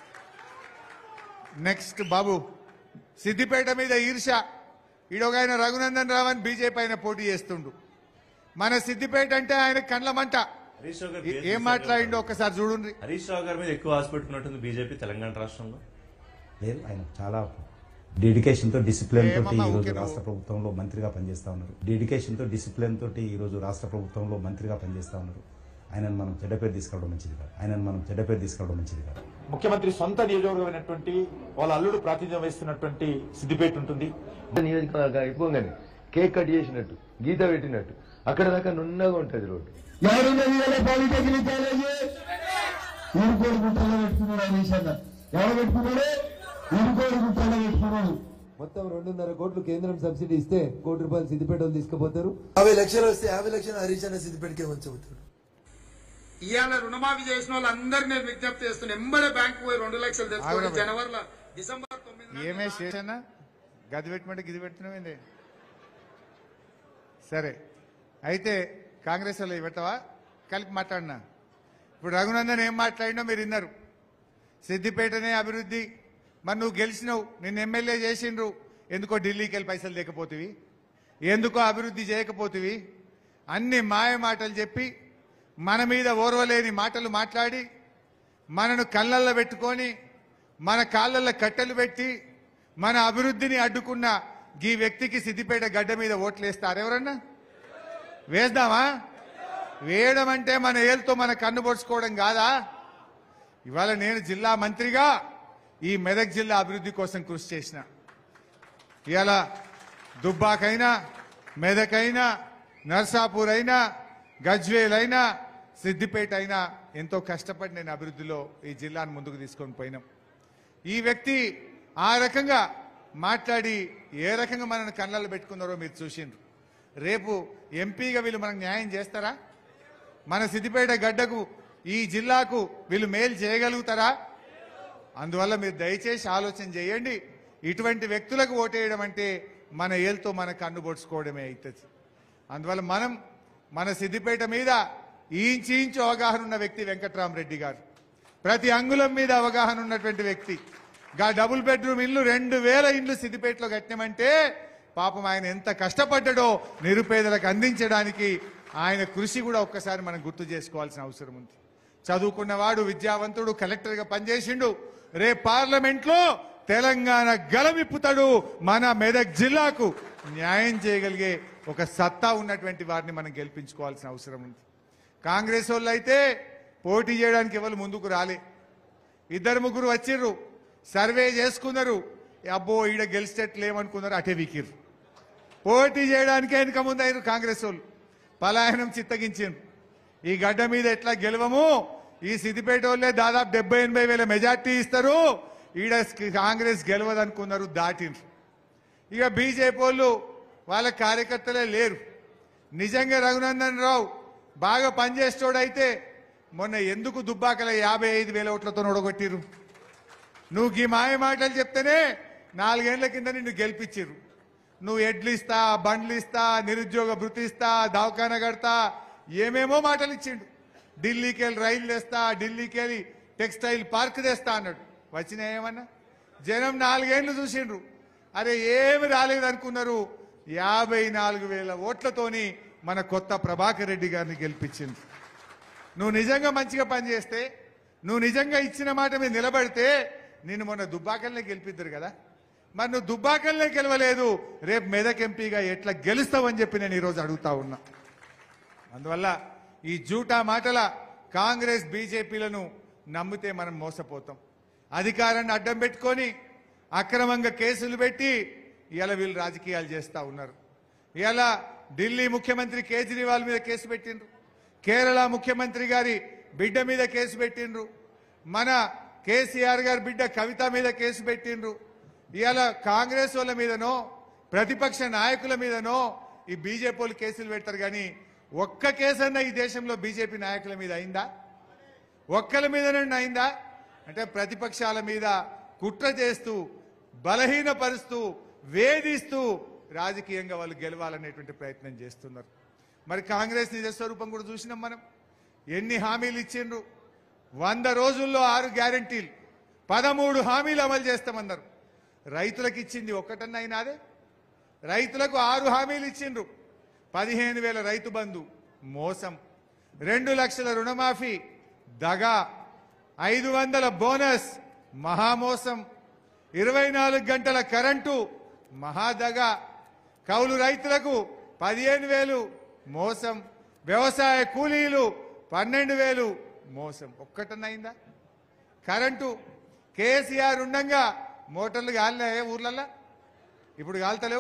నెక్స్ట్ బాబు సిద్దిపేట మీద ఈర్ష ఈడొక ఆయన రఘునందన్ రావు అని బీజేపీ ఆయన పోటీ చేస్తుండు మన సిద్దిపేట అంటే ఆయన కండ్ల మంట హరీష్ రావు గారు ఏ- పేరు ఏం చూశారు మాట్లాడిండో కదా? ఒకసారి చూడండి హరీష్ రావు గారి మీద ఎక్కువ ఆశ పెట్టుకున్నట్టుంది బీజేపీ తెలంగాణ రాష్ట్రంలో లేదు ఆయన చాలా డెడికేషన్ తో డిసిప్లిన్ తోటి ఏమమ్మా ఈ రోజు ఊరికే నువ్వు? రాష్ట్ర ప్రభుత్వంలో మంత్రిగా పనిచేస్తా ఉన్నారు డెడికేషన్ తో డిసిప్లిన్ తోటి ఈ రోజు రాష్ట్ర ప్రభుత్వంలో మంత్రిగా పనిచేస్తా ఉన్నారు ఆయనను మనం చెడ్డ పేరు తీసుకురావడం మంచిది కాదు ఆయనను మనం చెడ్డ పేరు తీసుకురావడం మంచిది కాదు ముఖ్యమంత్రి సొంత నియోజకవర్గమైనటువంటి వాళ్ళ అల్లుడు ప్రాతినిధ్యం వహిస్తున్నటువంటి సిద్దిపేట ఉంటుంది నియోజకవర్గం అయిపోగానే కేక్ కట్ చేసినట్టు గీత పెట్టినట్టు అక్కడ దాకా నున్నగా ఉంటది రోడ్డు పాలిటెక్నిక్ కాలేజీ ఊరుకోడు గుట్టలో పెట్టుకున్నాడు హరీష్ అన్న ఎవరు పెట్టుకున్నాడు ఊరుకోడు గుట్టలో పెట్టుకున్నాడు మొత్తం రెండున్నర కోట్లు కేంద్రం సబ్సిడీ ఇస్తే కోటి రూపాయలు సిద్దిపేట వాళ్ళు తీసుకుపోతారు యాభై లక్షలు వస్తే యాభై లక్షలు హరీష్ అన్న సిద్దిపేటకే వచ్చవుతాడు ఇవాళ రుణమాఫీ చేసిన వాళ్ళందరినీ నేను విజ్ఞప్తి చేస్తున్నా ఎంబడే బ్యాంకు పోయి రెండు లక్షలు తెచ్చుకోండి ఆగ్రహం. జనవరిలో డిసెంబర్ తొమ్మిది నాడు ఏమే చేశానా గది పెట్టమంటే గిది పెట్టినవేంది సరే అయితే కాంగ్రెస్ వాళ్ళు పెట్టవా కలిపి మాట్లాడినా ఇప్పుడు రఘునందన్ ఏం మాట్లాడినో మీరు విన్నారు సిద్దిపేటనే అభివృద్ధి మరి నువ్వు గెలిచినావు నిన్ను ఎమ్మెల్యే చేసిండ్రు ఎందుకో ఢిల్లీకి వెళ్ళి పైసలు లేకపోతివి ఎందుకో అభివృద్ధి చేయకపోతివి అన్ని మాయ మాటలు చెప్పి మన మీద ఓర్వలేని మాటలు మాట్లాడి మనను కళ్ళల్లో పెట్టుకొని మన కాళ్ళల్లో కట్టెలు పెట్టి మన అభివృద్ధిని అడ్డుకున్న ఈ వ్యక్తికి సిద్దిపేట గడ్డ మీద ఓట్లేస్తారు ఎవరన్నా వేద్దామా వేయడం అంటే మన ఏళ్ళతో మన కన్ను పొడుచుకోవడం కాదా ఇవాళ నేను జిల్లా మంత్రిగా ఈ మెదక్ జిల్లా అభివృద్ధి కోసం కృషి చేసిన ఇవాళ దుబ్బాకైనా మెదకైనా నర్సాపూర్ అయినా గజ్వేల్ అయినా సిద్దిపేట అయినా ఎంతో కష్టపడి నేను అభివృద్ధిలో ఈ జిల్లాను ముందుకు తీసుకొని పోయినాం ఈ వ్యక్తి ఆ రకంగా మాట్లాడి ఏ రకంగా మనల్ని కళ్ళల్లో పెట్టుకున్నారో మీరు చూసిండ్రు రేపు ఎంపీగా వీళ్ళు మనకు న్యాయం చేస్తారా మన సిద్దిపేట గడ్డకు ఈ జిల్లాకు వీళ్ళు మేలు చేయగలుగుతారా అందువల్ల మీరు దయచేసి ఆలోచన చేయండి ఇటువంటి వ్యక్తులకు ఓటేయడం అంటే మన ఏళ్ళతో మన కన్ను పొడుచుకోవడమే అవుతుంది అందువల్ల మనం మన సిద్దిపేట మీద ఇంచు ఇంచు అవగాహన ఉన్న వ్యక్తి వెంకట్రామరెడ్డి గారు ప్రతి అంగుళం మీద అవగాహన ఉన్నటువంటి వ్యక్తి గా డబుల్ బెడ్రూమ్ ఇల్లు రెండు వేల ఇండ్లు సిద్దిపేటలో కట్టినామంటే పాపం ఆయన ఎంత కష్టపడ్డాడో నిరుపేదలకు అందించడానికి ఆయన కృషి కూడా ఒక్కసారి మనం గుర్తు చేసుకోవాల్సిన అవసరం ఉంది చదువుకున్నవాడు విద్యావంతుడు కలెక్టర్గా పనిచేసిండు రేపు పార్లమెంట్లో తెలంగాణ గలమిప్పుతాడు మన మెదక్ జిల్లాకు న్యాయం చేయగలిగే ఒక సత్తా ఉన్నటువంటి వారిని మనం గెలిపించుకోవాల్సిన అవసరం ఉంది కాంగ్రెస్ వాళ్ళు అయితే పోటీ చేయడానికి ఎవరు ముందుకు రాలే ఇద్దరు ముగ్గురు వచ్చిర్రు సర్వే చేసుకున్నారు అబ్బో ఈడ గెలిచేట్లేమనుకున్నారు అటే వీకిర్రు పోటీ చేయడానికి వెనుక ముందు అయిన కాంగ్రెస్ వాళ్ళు పలాయనం చిత్తగించిండ్రు ఈ గడ్డ మీద ఎట్లా గెలవము ఈ సిద్దిపేట వాళ్ళే దాదాపు డెబ్బై ఎనభై వేల మెజార్టీ ఇస్తారు ఈడ కాంగ్రెస్ గెలవదనుకున్నారు దాటిండ్రు ఇక బీజేపీ వాళ్ళు వాళ్ళ కార్యకర్తలే లేరు నిజంగా రఘునందన్ రావు బాగా పనిచేసేటోడైతే మొన్న ఎందుకు దుబ్బాకల యాభై ఐదు వేల ఓట్లతో ఒడగొట్టిరు నువ్వు ఈ మాయ మాటలు చెప్తేనే నాలుగేళ్ల కింద నిన్ను గెలిపించిర్రు నువ్వు ఎడ్లు ఇస్తా బండ్లు ఇస్తా నిరుద్యోగ భృతి ఇస్తా దవాఖాన కడతా ఏమేమో మాటలు ఇచ్చిండు ఢిల్లీకి వెళ్ళి రైలు తెస్తా ఢిల్లీకి వెళ్ళి టెక్స్టైల్ పార్క్ తెస్తా అన్నాడు వచ్చినా ఏమన్నా జనం నాలుగేళ్లు చూసిండ్రు అరే ఏమి రాలేదు అనుకున్నారు యాభై నాలుగు వేల ఓట్లతోని మన కొత్త ప్రభాకర్ రెడ్డి గారిని గెలిపించింది నువ్వు నిజంగా మంచిగా పనిచేస్తే నువ్వు నిజంగా ఇచ్చిన మాట మీద నిలబడితే నిన్ను మొన్న దుబ్బాకల్నే గెలిపిద్దరు కదా మరి నువ్వు దుబ్బాకల్నే గెలవలేదు రేపు మెదక్ ఎంపీగా ఎట్లా గెలుస్తావని చెప్పి నేను ఈరోజు అడుగుతా ఉన్నా అందువల్ల ఈ జూటా మాటల కాంగ్రెస్ బీజేపీలను నమ్మితే మనం మోసపోతాం అధికారాన్ని అడ్డం పెట్టుకొని అక్రమంగా కేసులు పెట్టి ఇలా వీళ్ళు రాజకీయాలు చేస్తా ఉన్నారు ఇలా ఢిల్లీ ముఖ్యమంత్రి కేజ్రీవాల్ మీద కేసు పెట్టిండ్రు కేరళ ముఖ్యమంత్రి గారి బిడ్డ మీద కేసు పెట్టిండ్రు మన కేసీఆర్ గారి బిడ్డ కవిత మీద కేసు పెట్టిండ్రు ఇవాళ కాంగ్రెస్ వాళ్ళ మీదనో ప్రతిపక్ష నాయకుల మీదనో ఈ బీజేపీ వాళ్ళు కేసులు పెడతారు కానీ ఒక్క కేసన్నా ఈ దేశంలో బీజేపీ నాయకుల మీద అయిందా ఒక్కల మీదనండి అయిందా అంటే ప్రతిపక్షాల మీద కుట్ర చేస్తూ బలహీనపరుస్తూ వేధిస్తూ రాజకీయంగా వాళ్ళు గెలవాలనేటువంటి ప్రయత్నం చేస్తున్నారు మరి కాంగ్రెస్ నిజస్వరూపం కూడా చూసినాం మనం ఎన్ని హామీలు ఇచ్చిండ్రు వంద రోజుల్లో ఆరు గ్యారంటీలు పదమూడు హామీలు అమలు చేస్తామన్నారు రైతులకు ఇచ్చింది ఒక్కటన్నా అయినాదే రైతులకు ఆరు హామీలు ఇచ్చిండ్రు పదిహేను వేల రైతు బంధు మోసం రెండు లక్షల రుణమాఫీ దగా ఐదు వందల బోనస్ మహామోసం ఇరవై నాలుగు గంటల కరెంటు మహాదగా కౌలు రైతులకు పదిహేను వేలు మోసం వ్యవసాయ కూలీలు పన్నెండు వేలు మోసం ఒక్కటన్నైందా కరెంటు కేసీఆర్ ఉండంగా మోటార్లు కాలినాయే ఊర్లల్లో ఇప్పుడు కాలుతలేవు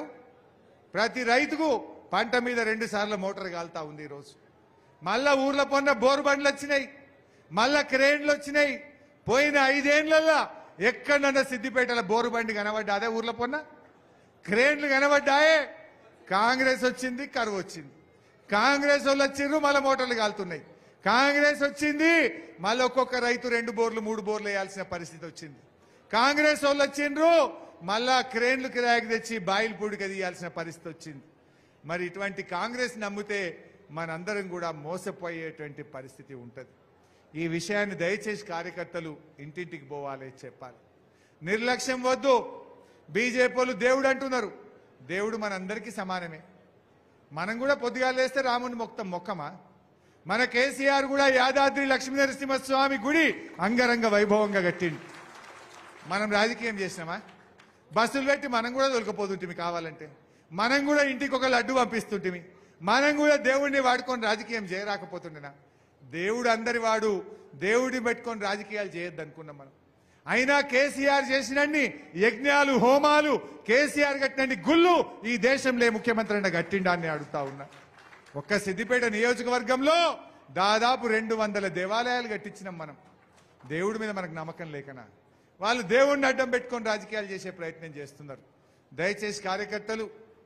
ప్రతి రైతుకు పంట మీద రెండు సార్లు మోటార్ కాలుతా ఉంది ఈరోజు మళ్ళా ఊర్లో పొన్న బోరు బండ్లు వచ్చినాయి మళ్ళా క్రేన్లు వచ్చినాయి పోయిన ఐదేళ్లలో ఎక్కడన్నా సిద్దిపేటలో బోరు బండి కనబడ్డా అదే ఊర్లో పొన్న క్రేన్లు కనబడ్డాయే కాంగ్రెస్ వచ్చింది కరువు వచ్చింది కాంగ్రెస్ వాళ్ళు వచ్చిండ్రు మళ్ళీ మోటార్లు కాలుతున్నాయి కాంగ్రెస్ వచ్చింది మళ్ళీ ఒక్కొక్క రైతు రెండు బోర్లు మూడు బోర్లు వేయాల్సిన పరిస్థితి వచ్చింది కాంగ్రెస్ వాళ్ళు వచ్చిండ్రు మళ్ళా క్రేన్లు కిరాయికి తెచ్చి బాయిల్ పూడికి తీయాల్సిన పరిస్థితి వచ్చింది మరి ఇటువంటి కాంగ్రెస్ నమ్మితే మనందరం కూడా మోసపోయేటువంటి పరిస్థితి ఉంటుంది ఈ విషయాన్ని దయచేసి కార్యకర్తలు ఇంటింటికి పోవాలి చెప్పాలి నిర్లక్ష్యం వద్దు బీజేపీ వాళ్ళు దేవుడు అంటున్నారు దేవుడు మనందరికీ సమానమే మనం కూడా పొద్దుగా లేస్తే రాముని మొక్తం మొక్కమా మన కేసీఆర్ కూడా యాదాద్రి లక్ష్మీ నరసింహస్వామి గుడి అంగరంగ వైభవంగా కట్టిండు మనం రాజకీయం చేసినామా బస్సులు పెట్టి మనం కూడా దొరికపోతుంటిమి కావాలంటే మనం కూడా ఇంటికి ఒక లడ్డు పంపిస్తుంటిమి మనం కూడా దేవుడిని వాడుకొని రాజకీయం చేయరాకపోతుండేనా దేవుడు అందరి వాడు దేవుడిని పెట్టుకొని రాజకీయాలు చేయొద్దు అనుకున్నాం మనం అయినా కేసీఆర్ చేసినన్ని యజ్ఞాలు హోమాలు కేసీఆర్ కట్టినన్ని గుళ్ళు ఈ దేశంలో ముఖ్యమంత్రి అన్న కట్టిండా అని అడుగుతా ఉన్నా ఒక్క సిద్దిపేట నియోజకవర్గంలో దాదాపు రెండు వందల దేవాలయాలు కట్టించినాం మనం దేవుడి మీద మనకు నమ్మకం లేకనా వాళ్ళు దేవుడిని అడ్డం పెట్టుకొని రాజకీయాలు చేసే ప్రయత్నం చేస్తున్నారు దయచేసి కార్యకర్తలు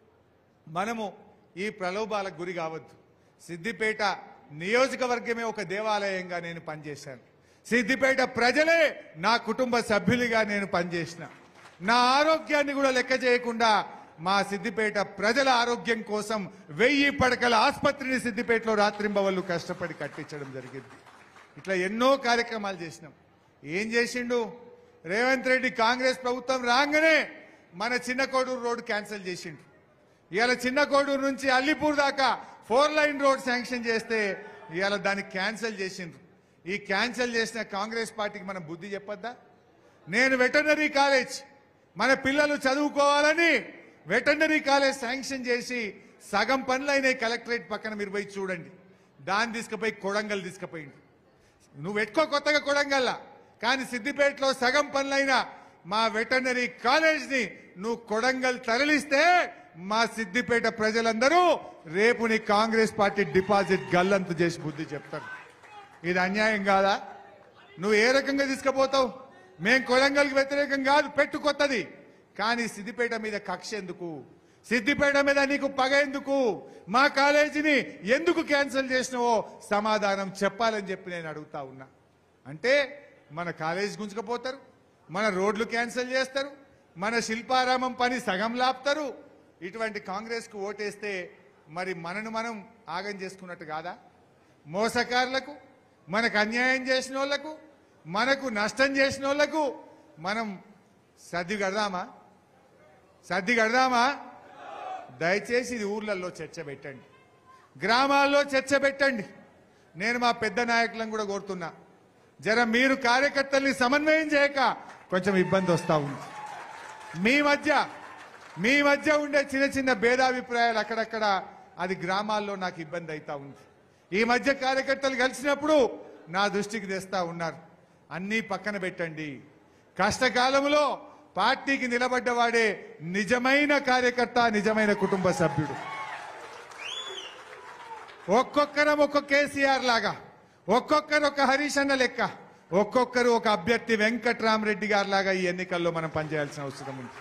మనము ఈ ప్రలోభాలకు గురి కావద్దు సిద్దిపేట నియోజకవర్గమే ఒక దేవాలయంగా నేను పనిచేశాను సిద్దిపేట ప్రజలే నా కుటుంబ సభ్యులుగా నేను పనిచేసిన నా ఆరోగ్యాన్ని కూడా లెక్క చేయకుండా మా సిద్దిపేట ప్రజల ఆరోగ్యం కోసం వెయ్యి పడకల ఆసుపత్రిని సిద్దిపేటలో రాత్రింబవళ్ళు కష్టపడి కట్టించడం జరిగింది ఇట్లా ఎన్నో కార్యక్రమాలు చేసినాం ఏం చేసిండు రేవంత్ రెడ్డి కాంగ్రెస్ ప్రభుత్వం రాగానే మన చిన్న కోడూరు రోడ్డు క్యాన్సిల్ చేసిండు ఇవాళ చిన్న కోడూరు నుంచి అల్లిపూర్ దాకా ఫోర్ లైన్ రోడ్ శాంక్షన్ చేస్తే ఇవాళ దాన్ని క్యాన్సిల్ చేసిండ్రు ఈ క్యాన్సిల్ చేసిన కాంగ్రెస్ పార్టీకి మనం బుద్ధి చెప్పొద్దా నేను వెటర్నరీ కాలేజ్ మన పిల్లలు చదువుకోవాలని వెటర్నరీ కాలేజ్ శాంక్షన్ చేసి సగం పనులు అయినాయి కలెక్టరేట్ పక్కన మీరు పోయి చూడండి దాన్ని తీసుకుపోయి కొడంగల్ తీసుకుపోయింది నువ్వు పెట్టుకో కొత్తగా కొడంగల్లా కానీ సిద్దిపేటలో సగం పనులైన మా వెటర్నరీ కాలేజ్ ని నువ్వు కొడంగల్ తరలిస్తే మా సిద్దిపేట ప్రజలందరూ రేపు నీ కాంగ్రెస్ పార్టీ డిపాజిట్ గల్లంతు చేసి బుద్ధి చెప్తారు ఇది అన్యాయం కాదా నువ్వు ఏ రకంగా తీసుకుపోతావు మేం కొడంగల్కి వ్యతిరేకం కాదు పెట్టు కొత్తది కానీ సిద్దిపేట మీద కక్ష ఎందుకు సిద్దిపేట మీద నీకు పగ ఎందుకు మా కాలేజీని ఎందుకు క్యాన్సిల్ చేసినావో సమాధానం చెప్పాలని చెప్పి నేను అడుగుతా ఉన్నా అంటే మన కాలేజ్ గుంజుకపోతారు మన రోడ్లు క్యాన్సిల్ చేస్తారు మన శిల్పారామం పని సగం లాపుతారు ఇటువంటి కాంగ్రెస్కు ఓటేస్తే మరి మనను మనం ఆగం చేసుకున్నట్టు కాదా మోసకారులకు మనకు అన్యాయం చేసిన వాళ్లకు మనకు నష్టం చేసిన వాళ్లకు మనం సర్ది కడదామా సర్ది కడదామా దయచేసి ఇది ఊర్లలో చర్చ పెట్టండి గ్రామాల్లో చర్చ పెట్టండి నేను మా పెద్ద నాయకులను కూడా కోరుతున్నా జర మీరు కార్యకర్తల్ని సమన్వయం చేయక కొంచెం ఇబ్బంది వస్తా ఉంది మీ మధ్య మీ మధ్య ఉండే చిన్న చిన్న భేదాభిప్రాయాలు అక్కడక్కడ అది గ్రామాల్లో నాకు ఇబ్బంది అవుతా ఉంది ఈ మధ్య కార్యకర్తలు కలిసినప్పుడు నా దృష్టికి తెస్తా ఉన్నారు అన్నీ పక్కన పెట్టండి కష్టకాలంలో పార్టీకి నిలబడ్డవాడే నిజమైన కార్యకర్త నిజమైన కుటుంబ సభ్యుడు ఒక్కొక్కరం ఒక్కొక్క కేసీఆర్ లాగా ఒక్కొక్కరు ఒక హరీష్ అన్న లెక్క ఒక్కొక్కరు ఒక అభ్యర్థి వెంకట్రామరెడ్డి గారి లాగా ఈ ఎన్నికల్లో మనం పనిచేయాల్సిన అవసరం ఉంది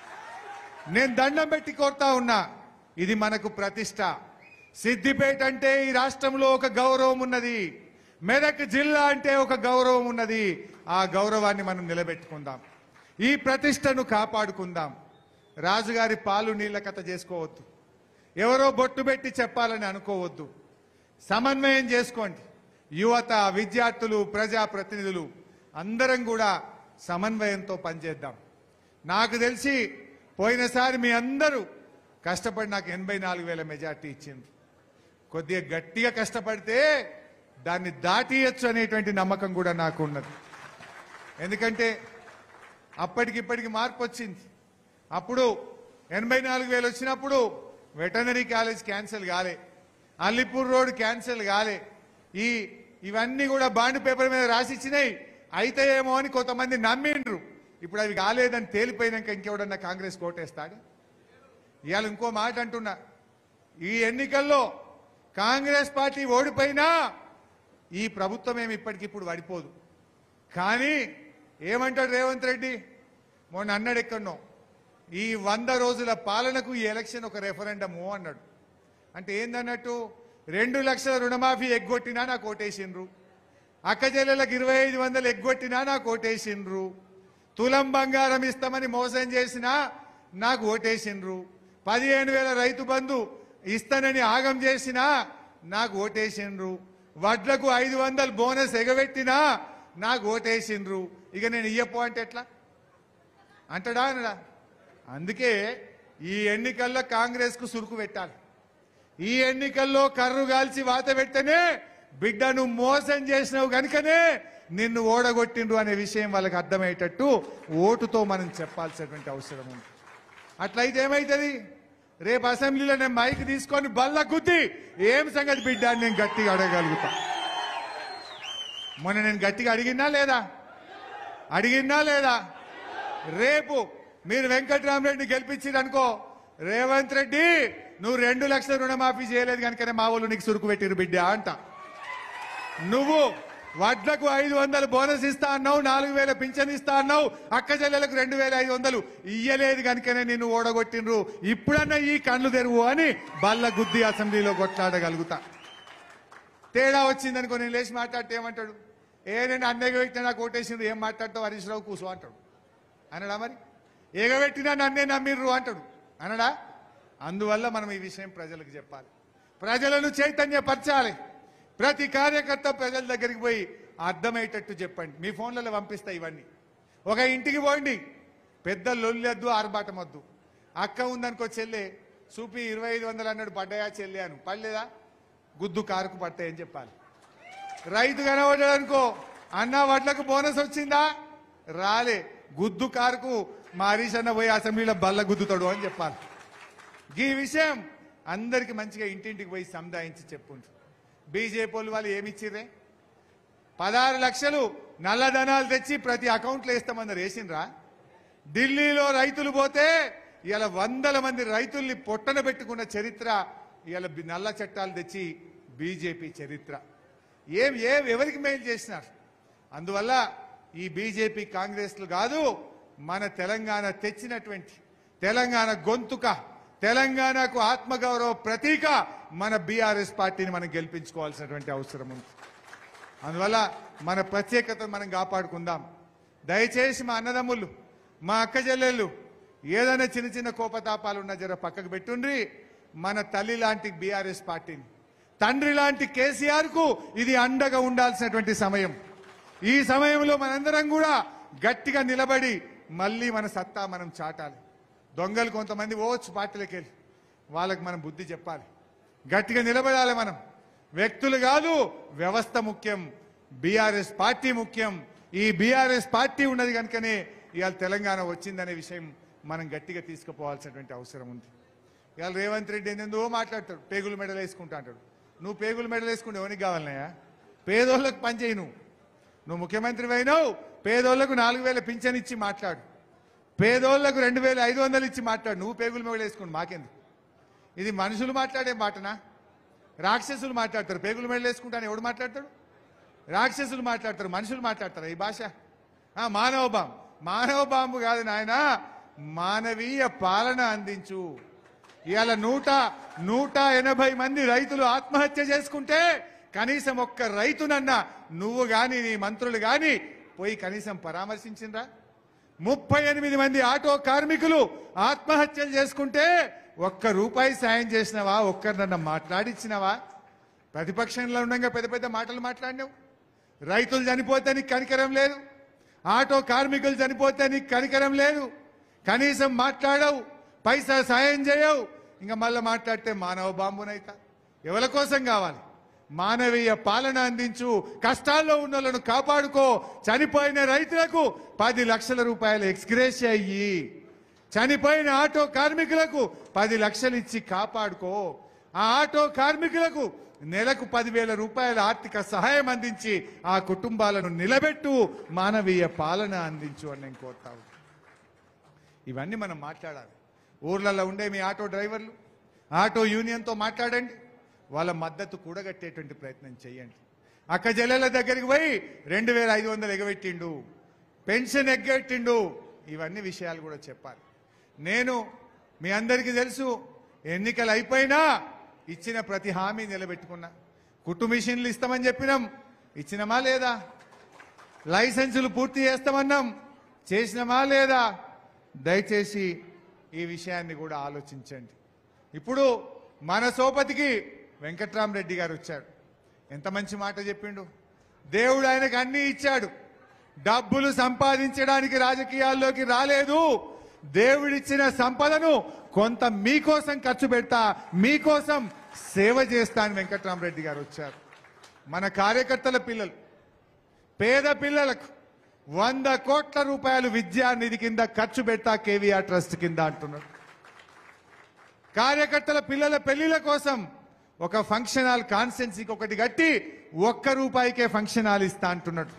నేను దండం పెట్టి కోరుతా ఉన్నా ఇది మనకు ప్రతిష్ట సిద్దిపేట అంటే ఈ రాష్ట్రంలో ఒక గౌరవం ఉన్నది మెదక్ జిల్లా అంటే ఒక గౌరవం ఉన్నది ఆ గౌరవాన్ని మనం నిలబెట్టుకుందాం ఈ ప్రతిష్టను కాపాడుకుందాం రాజుగారి పాలు నీళ్ళ కథ చేసుకోవద్దు ఎవరో బొట్టు పెట్టి చెప్పాలని అనుకోవద్దు సమన్వయం చేసుకోండి యువత విద్యార్థులు ప్రజా ప్రతినిధులు అందరం కూడా సమన్వయంతో పనిచేద్దాం నాకు తెలిసి పోయినసారి మీ అందరూ కష్టపడి నాకు ఎనభై నాలుగు వేల మెజార్టీ ఇచ్చింది కొద్దిగా గట్టిగా కష్టపడితే దాన్ని దాటియచ్చు అనేటువంటి నమ్మకం కూడా నాకు ఉన్నది ఎందుకంటే అప్పటికిప్పటికి మార్పు వచ్చింది అప్పుడు ఎనభై నాలుగు వేలు వచ్చినప్పుడు వెటనరీ కాలేజ్ క్యాన్సిల్ కాలే అల్లిపూర్ రోడ్ క్యాన్సిల్ కాలే ఈ ఇవన్నీ కూడా బాండ్ పేపర్ మీద రాసిచ్చినాయి అయితే ఏమో అని కొంతమంది నమ్మిండ్రు ఇప్పుడు అవి కాలేదని తేలిపోయినాక ఇంకెవడన్నా కాంగ్రెస్ కోటేస్తాడు ఇవాళ ఇంకో మాట అంటున్నా ఈ ఎన్నికల్లో కాంగ్రెస్ పార్టీ ఓడిపోయినా ఈ ప్రభుత్వం ఏమి ఇప్పటికిప్పుడు పడిపోదు కానీ ఏమంటాడు రేవంత్ రెడ్డి మొన్న అన్నాడు ఎక్కడనో ఈ వంద రోజుల పాలనకు ఈ ఎలక్షన్ ఒక రెఫరెండము అన్నాడు అంటే ఏందన్నట్టు రెండు లక్షల రుణమాఫీ ఎగ్గొట్టినా నాకు ఓటేసిండ్రు అక్కచెల్లెలకు ఇరవై ఐదు వందలు ఎగ్గొట్టినా నాకు ఓటేసిండ్రు తులం బంగారం ఇస్తామని మోసం చేసినా నాకు ఓటేసిండ్రు పదిహేను వేల రైతు బంధు ఇస్తానని ఆగం చేసినా నాకు ఓటేసిండ్రు వడ్లకు ఐదు వందలు బోనస్ ఎగబెట్టినా నాకు ఓటేసిండ్రు ఇక నేను ఇయ్యపో అంటే ఎట్లా అంటాడా అనడా అందుకే ఈ ఎన్నికల్లో కాంగ్రెస్ కు సురుకు పెట్టాలి ఈ ఎన్నికల్లో కర్రు కాల్చి వాత పెడితేనే బిడ్డను మోసం చేసినావు కనుకనే నిన్ను ఓడగొట్టిండ్రు అనే విషయం వాళ్ళకి అర్థమయ్యేటట్టు ఓటుతో మనం చెప్పాల్సినటువంటి అవసరం ఉంది అట్లయితే ఏమైతుంది రేపు అసెంబ్లీలో నేను మైక్ తీసుకొని బల్ల గుద్ది ఏం సంగతి బిడ్డ అని నేను గట్టిగా అడగగలుగుతా మొన్న నేను గట్టిగా అడిగినా లేదా అడిగినా లేదా రేపు మీరు వెంకట్రామరెడ్డిని గెలిపించారు అనుకో రేవంత్ రెడ్డి నువ్వు రెండు లక్షల రుణమాఫీ చేయలేదు కనుకనే మా వాళ్ళు నీకు సురుకు పెట్టిరు బిడ్డ అంట నువ్వు వడ్లకు ఐదు వందలు బోనస్ ఇస్తా అన్నావు నాలుగు వేల పింఛన్ ఇస్తా అన్నావు అక్క చెల్లెలకు రెండు వేల ఐదు వందలు ఇయ్యలేదు కనుకనే నిన్ను ఓడగొట్టిండ్రు ఇప్పుడన్నా ఈ కళ్ళు తెరువు అని బల్ల గుద్ది అసెంబ్లీలో కొట్లాడగలుగుతా తేడా వచ్చిందనుకో నేను లేచి మాట్లాడితే ఏమంటాడు ఏ నేను అన్నయ్య వ్యక్తి నాకు ఓటేసిండ్రు ఏం మాట్లాడతావు హరీష్ రావు కూసు అంటాడు అనడా మరి ఎగబెట్టినా నన్నే నమ్మిర్రు అంటాడు అనడా అందువల్ల మనం ఈ విషయం ప్రజలకు చెప్పాలి ప్రజలను చైతన్యపరచాలి ప్రతి కార్యకర్త ప్రజల దగ్గరికి పోయి అర్థమయ్యేటట్టు చెప్పండి మీ ఫోన్లలో పంపిస్తా ఇవన్నీ ఒక ఇంటికి పోండి పెద్ద లొల్లొద్దు ఆర్భాటం వద్దు అక్క ఉందనుకో చెల్లె చూపి ఇరవై ఐదు వందలు అన్నాడు పడ్డాయా చెల్లె అను పడలేదా గుద్దు కారుకు పడతాయని చెప్పాలి రైతు కనబడ్డాడు అనుకో అన్న వడ్లకు బోనస్ వచ్చిందా రాలే గుద్దు కారుకు మా హరీష్ అన్న పోయి అసెంబ్లీలో బల్ల గుద్దుతాడు అని చెప్పాలి ఈ విషయం అందరికి మంచిగా ఇంటింటికి పోయి సముదాయించి చెప్పుండ్రు బీజేపీ వాళ్ళు వాళ్ళు ఏమిచ్చిర్రే పదహారు లక్షలు నల్లధనాలు తెచ్చి ప్రతి అకౌంట్లో వేస్తామన్నారు వేసిండ్రా ఢిల్లీలో రైతులు పోతే ఇలా వందల మంది రైతుల్ని పొట్టన పెట్టుకున్న చరిత్ర ఇలా నల్ల చట్టాలు తెచ్చి బీజేపీ చరిత్ర ఏం ఏం ఎవరికి మేలు చేసినారు అందువల్ల ఈ బీజేపీ కాంగ్రెస్లు కాదు మన తెలంగాణ తెచ్చినటువంటి తెలంగాణ గొంతుక తెలంగాణకు ఆత్మగౌరవ ప్రతీక మన బీఆర్ఎస్ పార్టీని మనం గెలిపించుకోవాల్సినటువంటి అవసరం ఉంది అందువల్ల మన ప్రత్యేకతను మనం కాపాడుకుందాం దయచేసి మా అన్నదమ్ములు మా అక్క చెల్లెళ్ళు ఏదైనా చిన్న చిన్న కోపతాపాలు ఉన్న జర పక్కకు పెట్టుండ్రి మన తల్లి లాంటి బీఆర్ఎస్ పార్టీని తండ్రి లాంటి కేసీఆర్ కు ఇది అండగా ఉండాల్సినటువంటి సమయం ఈ సమయంలో మనందరం కూడా గట్టిగా నిలబడి మళ్ళీ మన సత్తా మనం చాటాలి దొంగలు కొంతమంది పోవచ్చు పార్టీలకు వెళ్ళి వాళ్ళకి మనం బుద్ధి చెప్పాలి గట్టిగా నిలబడాలి మనం వ్యక్తులు కాదు వ్యవస్థ ముఖ్యం బీఆర్ఎస్ పార్టీ ముఖ్యం ఈ బీఆర్ఎస్ పార్టీ ఉన్నది కనుకనే ఇవాళ తెలంగాణ వచ్చిందనే విషయం మనం గట్టిగా తీసుకుపోవాల్సినటువంటి అవసరం ఉంది ఇవాళ రేవంత్ రెడ్డి ఏందో మాట్లాడతాడు పేగులు మెడలు వేసుకుంటా అంటాడు నువ్వు పేగులు మెడలు వేసుకుంటే ఎవరికి కావాలన్నాయా పేదోళ్ళకు పని చేయి నువ్వు నువ్వు ముఖ్యమంత్రి అయినావు పేదోళ్లకు నాలుగు వేల పింఛన్ ఇచ్చి మాట్లాడు పేదోళ్లకు రెండు వేల ఐదు వందలు ఇచ్చి మాట్లాడు నువ్వు పేగులు మెడలు వేసుకుంటు మాకెందుకు ఇది మనుషులు మాట్లాడే మాటనా రాక్షసులు మాట్లాడతారు పేగులు మెడలు వేసుకుంటాను ఎవడు మాట్లాడతాడు రాక్షసులు మాట్లాడతారు మనుషులు మాట్లాడతారు ఈ భాష ఆ, మానవ బాంబు మానవ బాంబు కాదు నాయన మానవీయ పాలన అందించు ఇవాళ నూట నూట ఎనభై మంది రైతులు ఆత్మహత్య చేసుకుంటే కనీసం ఒక్క రైతునన్నా నువ్వు గాని నీ మంత్రులు గాని పోయి కనీసం పరామర్శించిండ్రా ముప్పై ఎనిమిది మంది ఆటో కార్మికులు ఆత్మహత్యలు చేసుకుంటే ఒక్క రూపాయి సాయం చేసినవా ఒక్కరినన్నా మాట్లాడిచ్చినవా ప్రతిపక్షంలో ఉండగా పెద్ద పెద్ద మాటలు మాట్లాడినావు రైతులు చనిపోతే నీకు కనికరం లేదు ఆటో కార్మికులు చనిపోతే నీకు కనికరం లేదు కనీసం మాట్లాడవు పైసా సాయం చేయవు ఇంకా మళ్ళీ మాట్లాడితే మానవ బాంబునైతా ఎవరి కోసం కావాలి మానవీయ పాలన అందించు కష్టాల్లో ఉన్న వాళ్ళను కాపాడుకో చనిపోయిన రైతులకు పది లక్షల రూపాయలు ఎక్స్గ్రేస్ అయ్యి చనిపోయిన ఆటో కార్మికులకు పది లక్షలు ఇచ్చి కాపాడుకో ఆ ఆటో కార్మికులకు నెలకు పదివేల రూపాయల ఆర్థిక సహాయం అందించి ఆ కుటుంబాలను నిలబెట్టు మానవీయ పాలన అందించు అని నేను కోరుతా ఉన్నాను. ఇవన్నీ మనం మాట్లాడాలి ఊర్లలో ఉండే మీ ఆటో డ్రైవర్లు ఆటో యూనియన్తో మాట్లాడండి వాళ్ళ మద్దతు కూడగట్టేటువంటి ప్రయత్నం చేయండి అక్క జల్లెల దగ్గరికి పోయి రెండు వేల ఐదు వందలు ఎగబెట్టిండు పెన్షన్ ఎగ్గొట్టిండు ఇవన్నీ విషయాలు కూడా చెప్పాలి నేను మీ అందరికీ తెలుసు ఎన్నికలు అయిపోయినా ఇచ్చిన ప్రతి హామీ నిలబెట్టుకున్నా కుట్టు మిషన్లు ఇస్తామని చెప్పినాం ఇచ్చినమా లేదా లైసెన్సులు పూర్తి చేస్తామన్నాం చేసినమా లేదా దయచేసి ఈ విషయాన్ని కూడా ఆలోచించండి ఇప్పుడు మన సోపతికి వెంకట్రామరెడ్డి గారు వచ్చాడు ఎంత మంచి మాట చెప్పిండు దేవుడు ఆయనకు అన్ని ఇచ్చాడు డబ్బులు సంపాదించడానికి రాజకీయాల్లోకి రాలేదు దేవుడిచ్చిన సంపదను కొంత మీకోసం ఖర్చు పెడతా మీకోసం సేవ చేస్తా అని వెంకట్రామరెడ్డి గారు వచ్చారు మన కార్యకర్తల పిల్లలు పేద పిల్లలకు వంద కోట్ల రూపాయలు విద్యా నిధి కింద ఖర్చు పెడతా కేవీఆర్ ట్రస్ట్ కింద అంటున్నారు కార్యకర్తల పిల్లల పెళ్లిల కోసం ఒక ఫంక్షన్ హాల్ కాన్స్టెన్సీకి ఒకటి కట్టి ఒక్క రూపాయికే ఫంక్షన్ హాల్ ఇస్తా అంటున్నాడు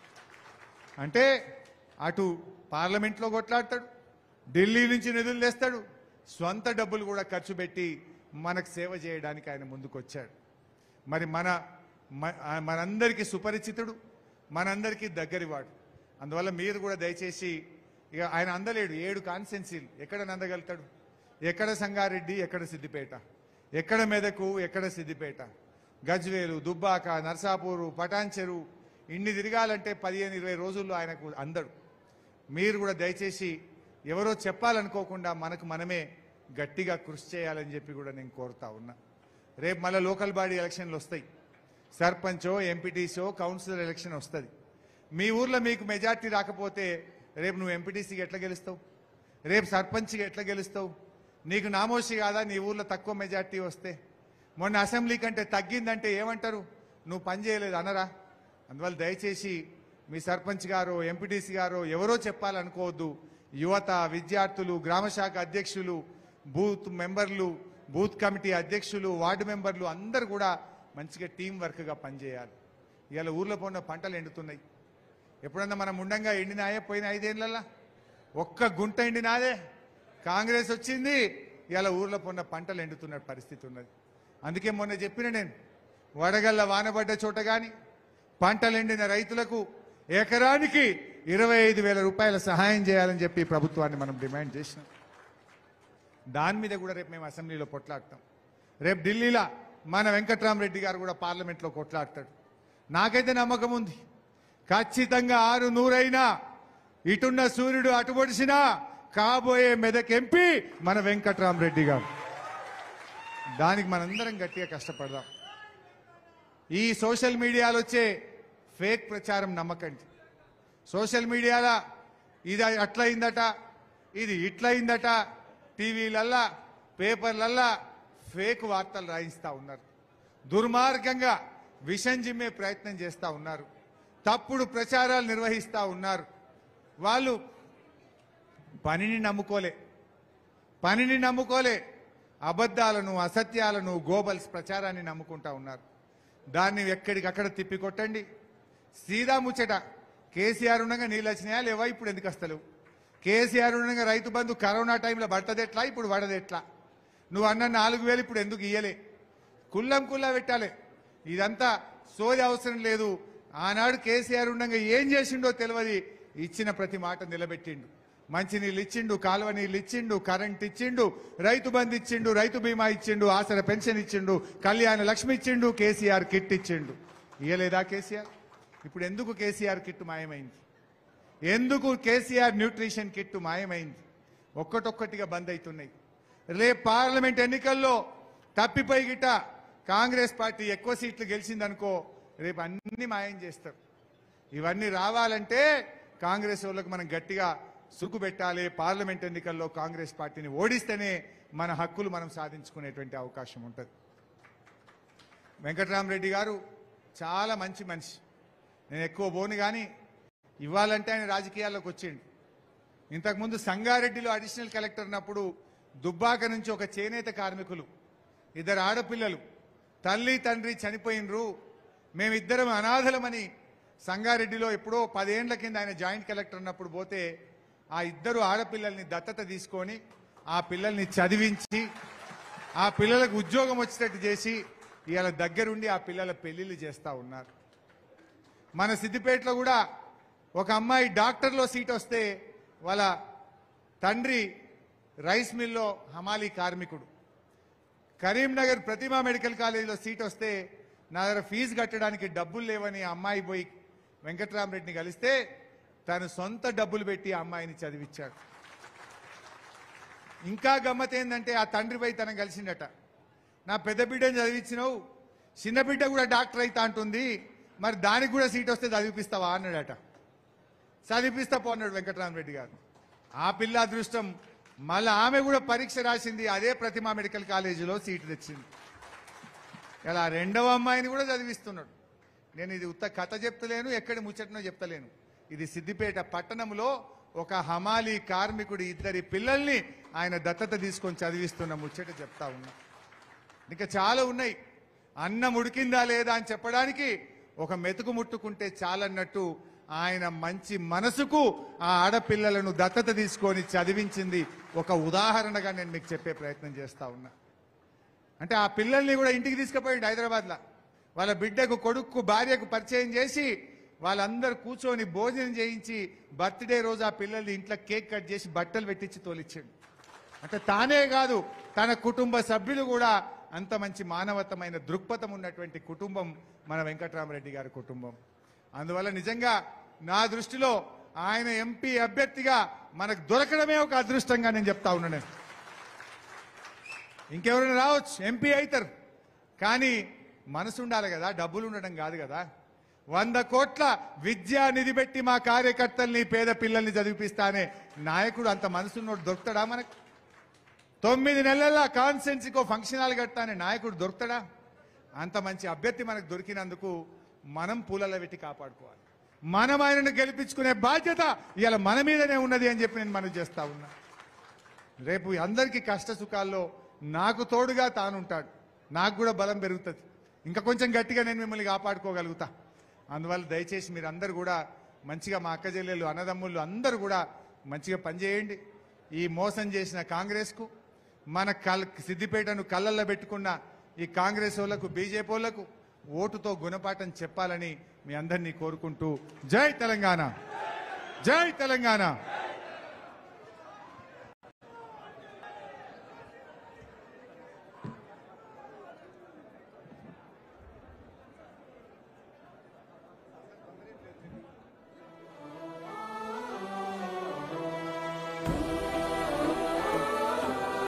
అంటే అటు పార్లమెంట్లో కొట్లాడతాడు ఢిల్లీ నుంచి నిధులు తెస్తాడు స్వంత డబ్బులు కూడా ఖర్చు పెట్టి మనకు సేవ చేయడానికి ఆయన ముందుకొచ్చాడు మరి మన మ- ఆ మనందరికీ సుపరిచితుడు మనందరికీ దగ్గరివాడు అందువల్ల మీరు కూడా దయచేసి ఇక ఆయన అందలేడు ఏడు కాన్సెన్సీలు ఎక్కడ నందగలుగుతాడు ఎక్కడ సంగారెడ్డి ఎక్కడ సిద్దిపేట ఎక్కడ మెదకు ఎక్కడ సిద్దిపేట గజ్వేలు దుబ్బాక నర్సాపూరు పటాన్చెరు ఇన్ని తిరగాలంటే పదిహేను ఇరవై రోజుల్లో ఆయనకు అందడు మీరు కూడా దయచేసి ఎవరో చెప్పాలనుకోకుండా మనకు మనమే గట్టిగా కృషి చేయాలని చెప్పి కూడా నేను కోరుతా ఉన్నా రేపు మళ్ళీ లోకల్ బాడీ ఎలక్షన్లు వస్తాయి సర్పంచో ఎంపీటీసో కౌన్సిలర్ ఎలక్షన్ వస్తుంది మీ ఊర్లో మీకు మెజార్టీ రాకపోతే రేపు నువ్వు ఎంపీటీసీకి ఎట్లా గెలుస్తావు రేపు సర్పంచ్కి ఎట్లా గెలుస్తావు నీకు నామోషి కాదా నీ ఊర్లో తక్కువ మెజార్టీ వస్తే మొన్న అసెంబ్లీ కంటే తగ్గిందంటే ఏమంటారు నువ్వు పని చేయలేదు అనరా అందువల్ల దయచేసి మీ సర్పంచ్ గారు ఎంపీటీసీ గారు ఎవరో చెప్పాలనుకోవద్దు యువత విద్యార్థులు గ్రామశాఖ అధ్యక్షులు బూత్ మెంబర్లు బూత్ కమిటీ అధ్యక్షులు వార్డు మెంబర్లు అందరూ కూడా మంచిగా టీం వర్క్గా పనిచేయాలి ఇవాళ ఊర్లో పోయిన పంటలు ఎండుతున్నాయి ఎప్పుడన్నా మనం ఉండంగా ఎండినాయే పోయిన ఐదేళ్లలో ఒక్క గుంట ఎండినాదే కాంగ్రెస్ వచ్చింది ఇవాళ ఊర్లో పొన్న పంటలు ఎండుతున్న పరిస్థితి ఉన్నది అందుకే మొన్న చెప్పిన నేను వడగళ్ళ వానబడ్డ చోట కానీ పంటలు ఎండిన రైతులకు ఎకరానికి ఇరవై ఐదు వేల రూపాయల సహాయం చేయాలని చెప్పి ప్రభుత్వాన్ని మనం డిమాండ్ చేసినాం దాని మీద కూడా రేపు మేము అసెంబ్లీలో కొట్లాడతాం రేపు ఢిల్లీలో మన వెంకట్రామరెడ్డి గారు కూడా పార్లమెంట్లో కొట్లాడతాడు నాకైతే నమ్మకం ఉంది ఖచ్చితంగా ఆరు నూరైనా ఇటున్న సూర్యుడు అటు పొడిచినా కాబోయే మెదక్ ఎంపీ మన వెంకట్రామరెడ్డి గారు దానికి మనందరం గట్టిగా కష్టపడదాం ఈ సోషల్ మీడియాలో వచ్చే ఫేక్ ప్రచారం నమ్మకండి సోషల్ మీడియాలో ఇది అట్లయిందట ఇది ఇట్లయిందట టీవీలల్లా పేపర్లల్లా ఫేక్ వార్తలు రాయిస్తా ఉన్నారు దుర్మార్గంగా విషం జిమ్మే ప్రయత్నం చేస్తా ఉన్నారు తప్పుడు ప్రచారాలు నిర్వహిస్తా ఉన్నారు వాళ్ళు పనిని నమ్ముకోలే పనిని నమ్ముకోలే అబద్ధాలను అసత్యాలను గోబల్స్ ప్రచారాన్ని నమ్ముకుంటా ఉన్నారు దాన్ని ఎక్కడికక్కడ తిప్పికొట్టండి సీదా ముచ్చట కేసీఆర్ ఉండగా నీళ్ళు వచ్చినాయా లేవా ఇప్పుడు ఎందుకు వస్తలేవు కేసీఆర్ ఉండగా రైతు బంధు కరోనా టైంలో పడుతుంది ఎట్లా ఇప్పుడు పడదు ఎట్లా నువ్వు అన్న నాలుగు వేలు ఇప్పుడు ఎందుకు ఇయ్యలే కుల్లం కుల్లా పెట్టాలి ఇదంతా సోది అవసరం లేదు ఆనాడు కేసీఆర్ ఉండగా ఏం చేసిండో తెలియదు ఇచ్చిన ప్రతి మాట నిలబెట్టిండు మంచినీళ్ళు ఇచ్చిండు కాలువ నీళ్ళు ఇచ్చిండు కరెంట్ ఇచ్చిండు రైతు బంధు ఇచ్చిండు రైతు బీమా ఇచ్చిండు ఆసర పెన్షన్ ఇచ్చిండు కళ్యాణ లక్ష్మి ఇచ్చిండు కేసీఆర్ కిట్ ఇచ్చిండు ఇయ్యలేదా కేసీఆర్ ఇప్పుడు ఎందుకు కేసీఆర్ కిట్ మాయమైంది ఎందుకు కేసీఆర్ న్యూట్రిషన్ కిట్ మాయమైంది ఒక్కటొక్కటిగా బంద్ అవుతున్నాయి రేపు పార్లమెంట్ ఎన్నికల్లో తప్పిపోయి గిట్ట కాంగ్రెస్ పార్టీ ఎక్కువ సీట్లు గెలిచిందనుకో రేపు అన్ని మాయం చేస్తారు ఇవన్నీ రావాలంటే కాంగ్రెస్ వాళ్ళకు మనం గట్టిగా సుక్కు పెట్టాలి పార్లమెంట్ ఎన్నికల్లో కాంగ్రెస్ పార్టీని ఓడిస్తేనే మన హక్కులు మనం సాధించుకునేటువంటి అవకాశం ఉంటుంది వెంకటరామరెడ్డి గారు చాలా మంచి మనిషి నేను ఎక్కువ పోను కానీ ఇవ్వాలంటే ఆయన రాజకీయాల్లోకి వచ్చిండు ఇంతకుముందు సంగారెడ్డిలో అడిషనల్ కలెక్టర్ ఉన్నప్పుడు దుబ్బాక నుంచి ఒక చేనేత కార్మికులు ఇద్దరు ఆడపిల్లలు తల్లి తండ్రి చనిపోయినరు మేమిద్దరం అనాథలమని సంగారెడ్డిలో ఎప్పుడో పదేండ్ల కింద ఆయన జాయింట్ కలెక్టర్ ఉన్నప్పుడు పోతే ఆ ఇద్దరు ఆడపిల్లల్ని దత్తత తీసుకొని ఆ పిల్లల్ని చదివించి ఆ పిల్లలకు ఉద్యోగం వచ్చేటట్టు చేసి ఇవాళ దగ్గరుండి ఆ పిల్లల పెళ్లిళ్ళు చేస్తా ఉన్నారు మన సిద్దిపేటలో కూడా ఒక అమ్మాయి డాక్టర్లో సీట్ వస్తే వాళ్ళ తండ్రి రైస్ మిల్లో హమాలీ కార్మికుడు కరీంనగర్ ప్రతిమా మెడికల్ కాలేజీలో సీట్ వస్తే నా దగ్గర ఫీజు కట్టడానికి డబ్బులు లేవని ఆ అమ్మాయి పోయి వెంకట్రామరెడ్డిని కలిస్తే తను సొంత డబ్బులు పెట్టి ఆ అమ్మాయిని చదివించాడు ఇంకా గమ్మత్ ఏంటంటే ఆ తండ్రి పోయి తనని కలిసిండట నా పెద్ద బిడ్డని చదివించినావు చిన్న బిడ్డ కూడా డాక్టర్ అయితా అంటుంది మరి దానికి కూడా సీట్ వస్తే చదివిపిస్తావా అన్నాడట చదివిపిస్తా పోన్నాడు వెంకటరామరెడ్డి గారు ఆ పిల్ల అదృష్టం మళ్ళీ ఆమె కూడా పరీక్ష రాసింది అదే ప్రతిమా మెడికల్ కాలేజీలో సీటు తెచ్చింది ఇలా రెండవ అమ్మాయిని కూడా చదివిస్తున్నాడు నేను ఇది ఉత్త కథ చెప్తలేను ఎక్కడి ముచ్చటనో చెప్తలేను ఇది సిద్దిపేట పట్టణంలో ఒక హమాలీ కార్మికుడి ఇద్దరి పిల్లల్ని ఆయన దత్తత తీసుకొని చదివిస్తున్న ముచ్చట చెప్తా ఉన్నా ఇంకా చాలా ఉన్నాయి అన్నం ఉడికిందా లేదా అని చెప్పడానికి ఒక మెతుకు ముట్టుకుంటే చాలన్నట్టు ఆయన మంచి మనసుకు ఆ ఆడపిల్లలను దత్తత తీసుకొని చదివించింది ఒక ఉదాహరణగా నేను మీకు చెప్పే ప్రయత్నం చేస్తా ఉన్నా అంటే ఆ పిల్లల్ని కూడా ఇంటికి తీసుకుపోయిండు హైదరాబాద్లో వాళ్ళ బిడ్డకు కొడుకు భార్యకు పరిచయం చేసి వాళ్ళందరూ కూర్చొని భోజనం చేయించి బర్త్డే రోజు ఆ పిల్లల్ని ఇంట్లో కేక్ కట్ చేసి బట్టలు పెట్టించి తోలిచ్చాడు అంటే తానే కాదు తన కుటుంబ సభ్యులు కూడా అంత మంచి మానవతమైన దృక్పథం ఉన్నటువంటి కుటుంబం మన వెంకటరామరెడ్డి గారి కుటుంబం అందువల్ల నిజంగా నా దృష్టిలో ఆయన ఎంపీ అభ్యర్థిగా మనకు దొరకడమే ఒక అదృష్టంగా నేను చెప్తా ఉన్నాను నేను. ఇంకెవరైనా రావచ్చు ఎంపీ అవుతారు కానీ మనసు ఉండాలి కదా డబ్బులు ఉండడం కాదు కదా వంద కోట్ల విద్యా నిధి పెట్టి మా కార్యకర్తల్ని పేద పిల్లల్ని చదివిపిస్తానే నాయకుడు అంత మనసున్నోడు దొరుకుతాడా మనకు తొమ్మిది నెలల కాన్సెన్సీకో ఫంక్షన్ హాల్ కడతానే నాయకుడు దొరుకుతాడా అంత మంచి అభ్యర్థి మనకు దొరికినందుకు మనం పూలలో పెట్టి కాపాడుకోవాలి మనం ఆయనను గెలిపించుకునే బాధ్యత ఇవాళ మన మీదనే ఉన్నది అని చెప్పి నేను మనం చేస్తా ఉన్నా రేపు అందరికీ కష్ట సుఖాల్లో నాకు తోడుగా తానుంటాడు నాకు కూడా బలం పెరుగుతుంది ఇంకా కొంచెం గట్టిగా నేను మిమ్మల్ని కాపాడుకోగలుగుతా అందువల్ల దయచేసి మీరు అందరు కూడా మంచిగా మా అక్క చెల్లెళ్ళు అన్నదమ్ముళ్ళు అందరూ కూడా మంచిగా పనిచేయండి ఈ మోసం చేసిన కాంగ్రెస్కు మన కల్ సిద్దిపేటను కళ్ళల్లో పెట్టుకున్న ఈ కాంగ్రెస్ వాళ్ళకు బీజేపీ వాళ్ళకు ఓటుతో గుణపాఠం చెప్పాలని మీ అందరినీ కోరుకుంటూ జై తెలంగాణ జై తెలంగాణ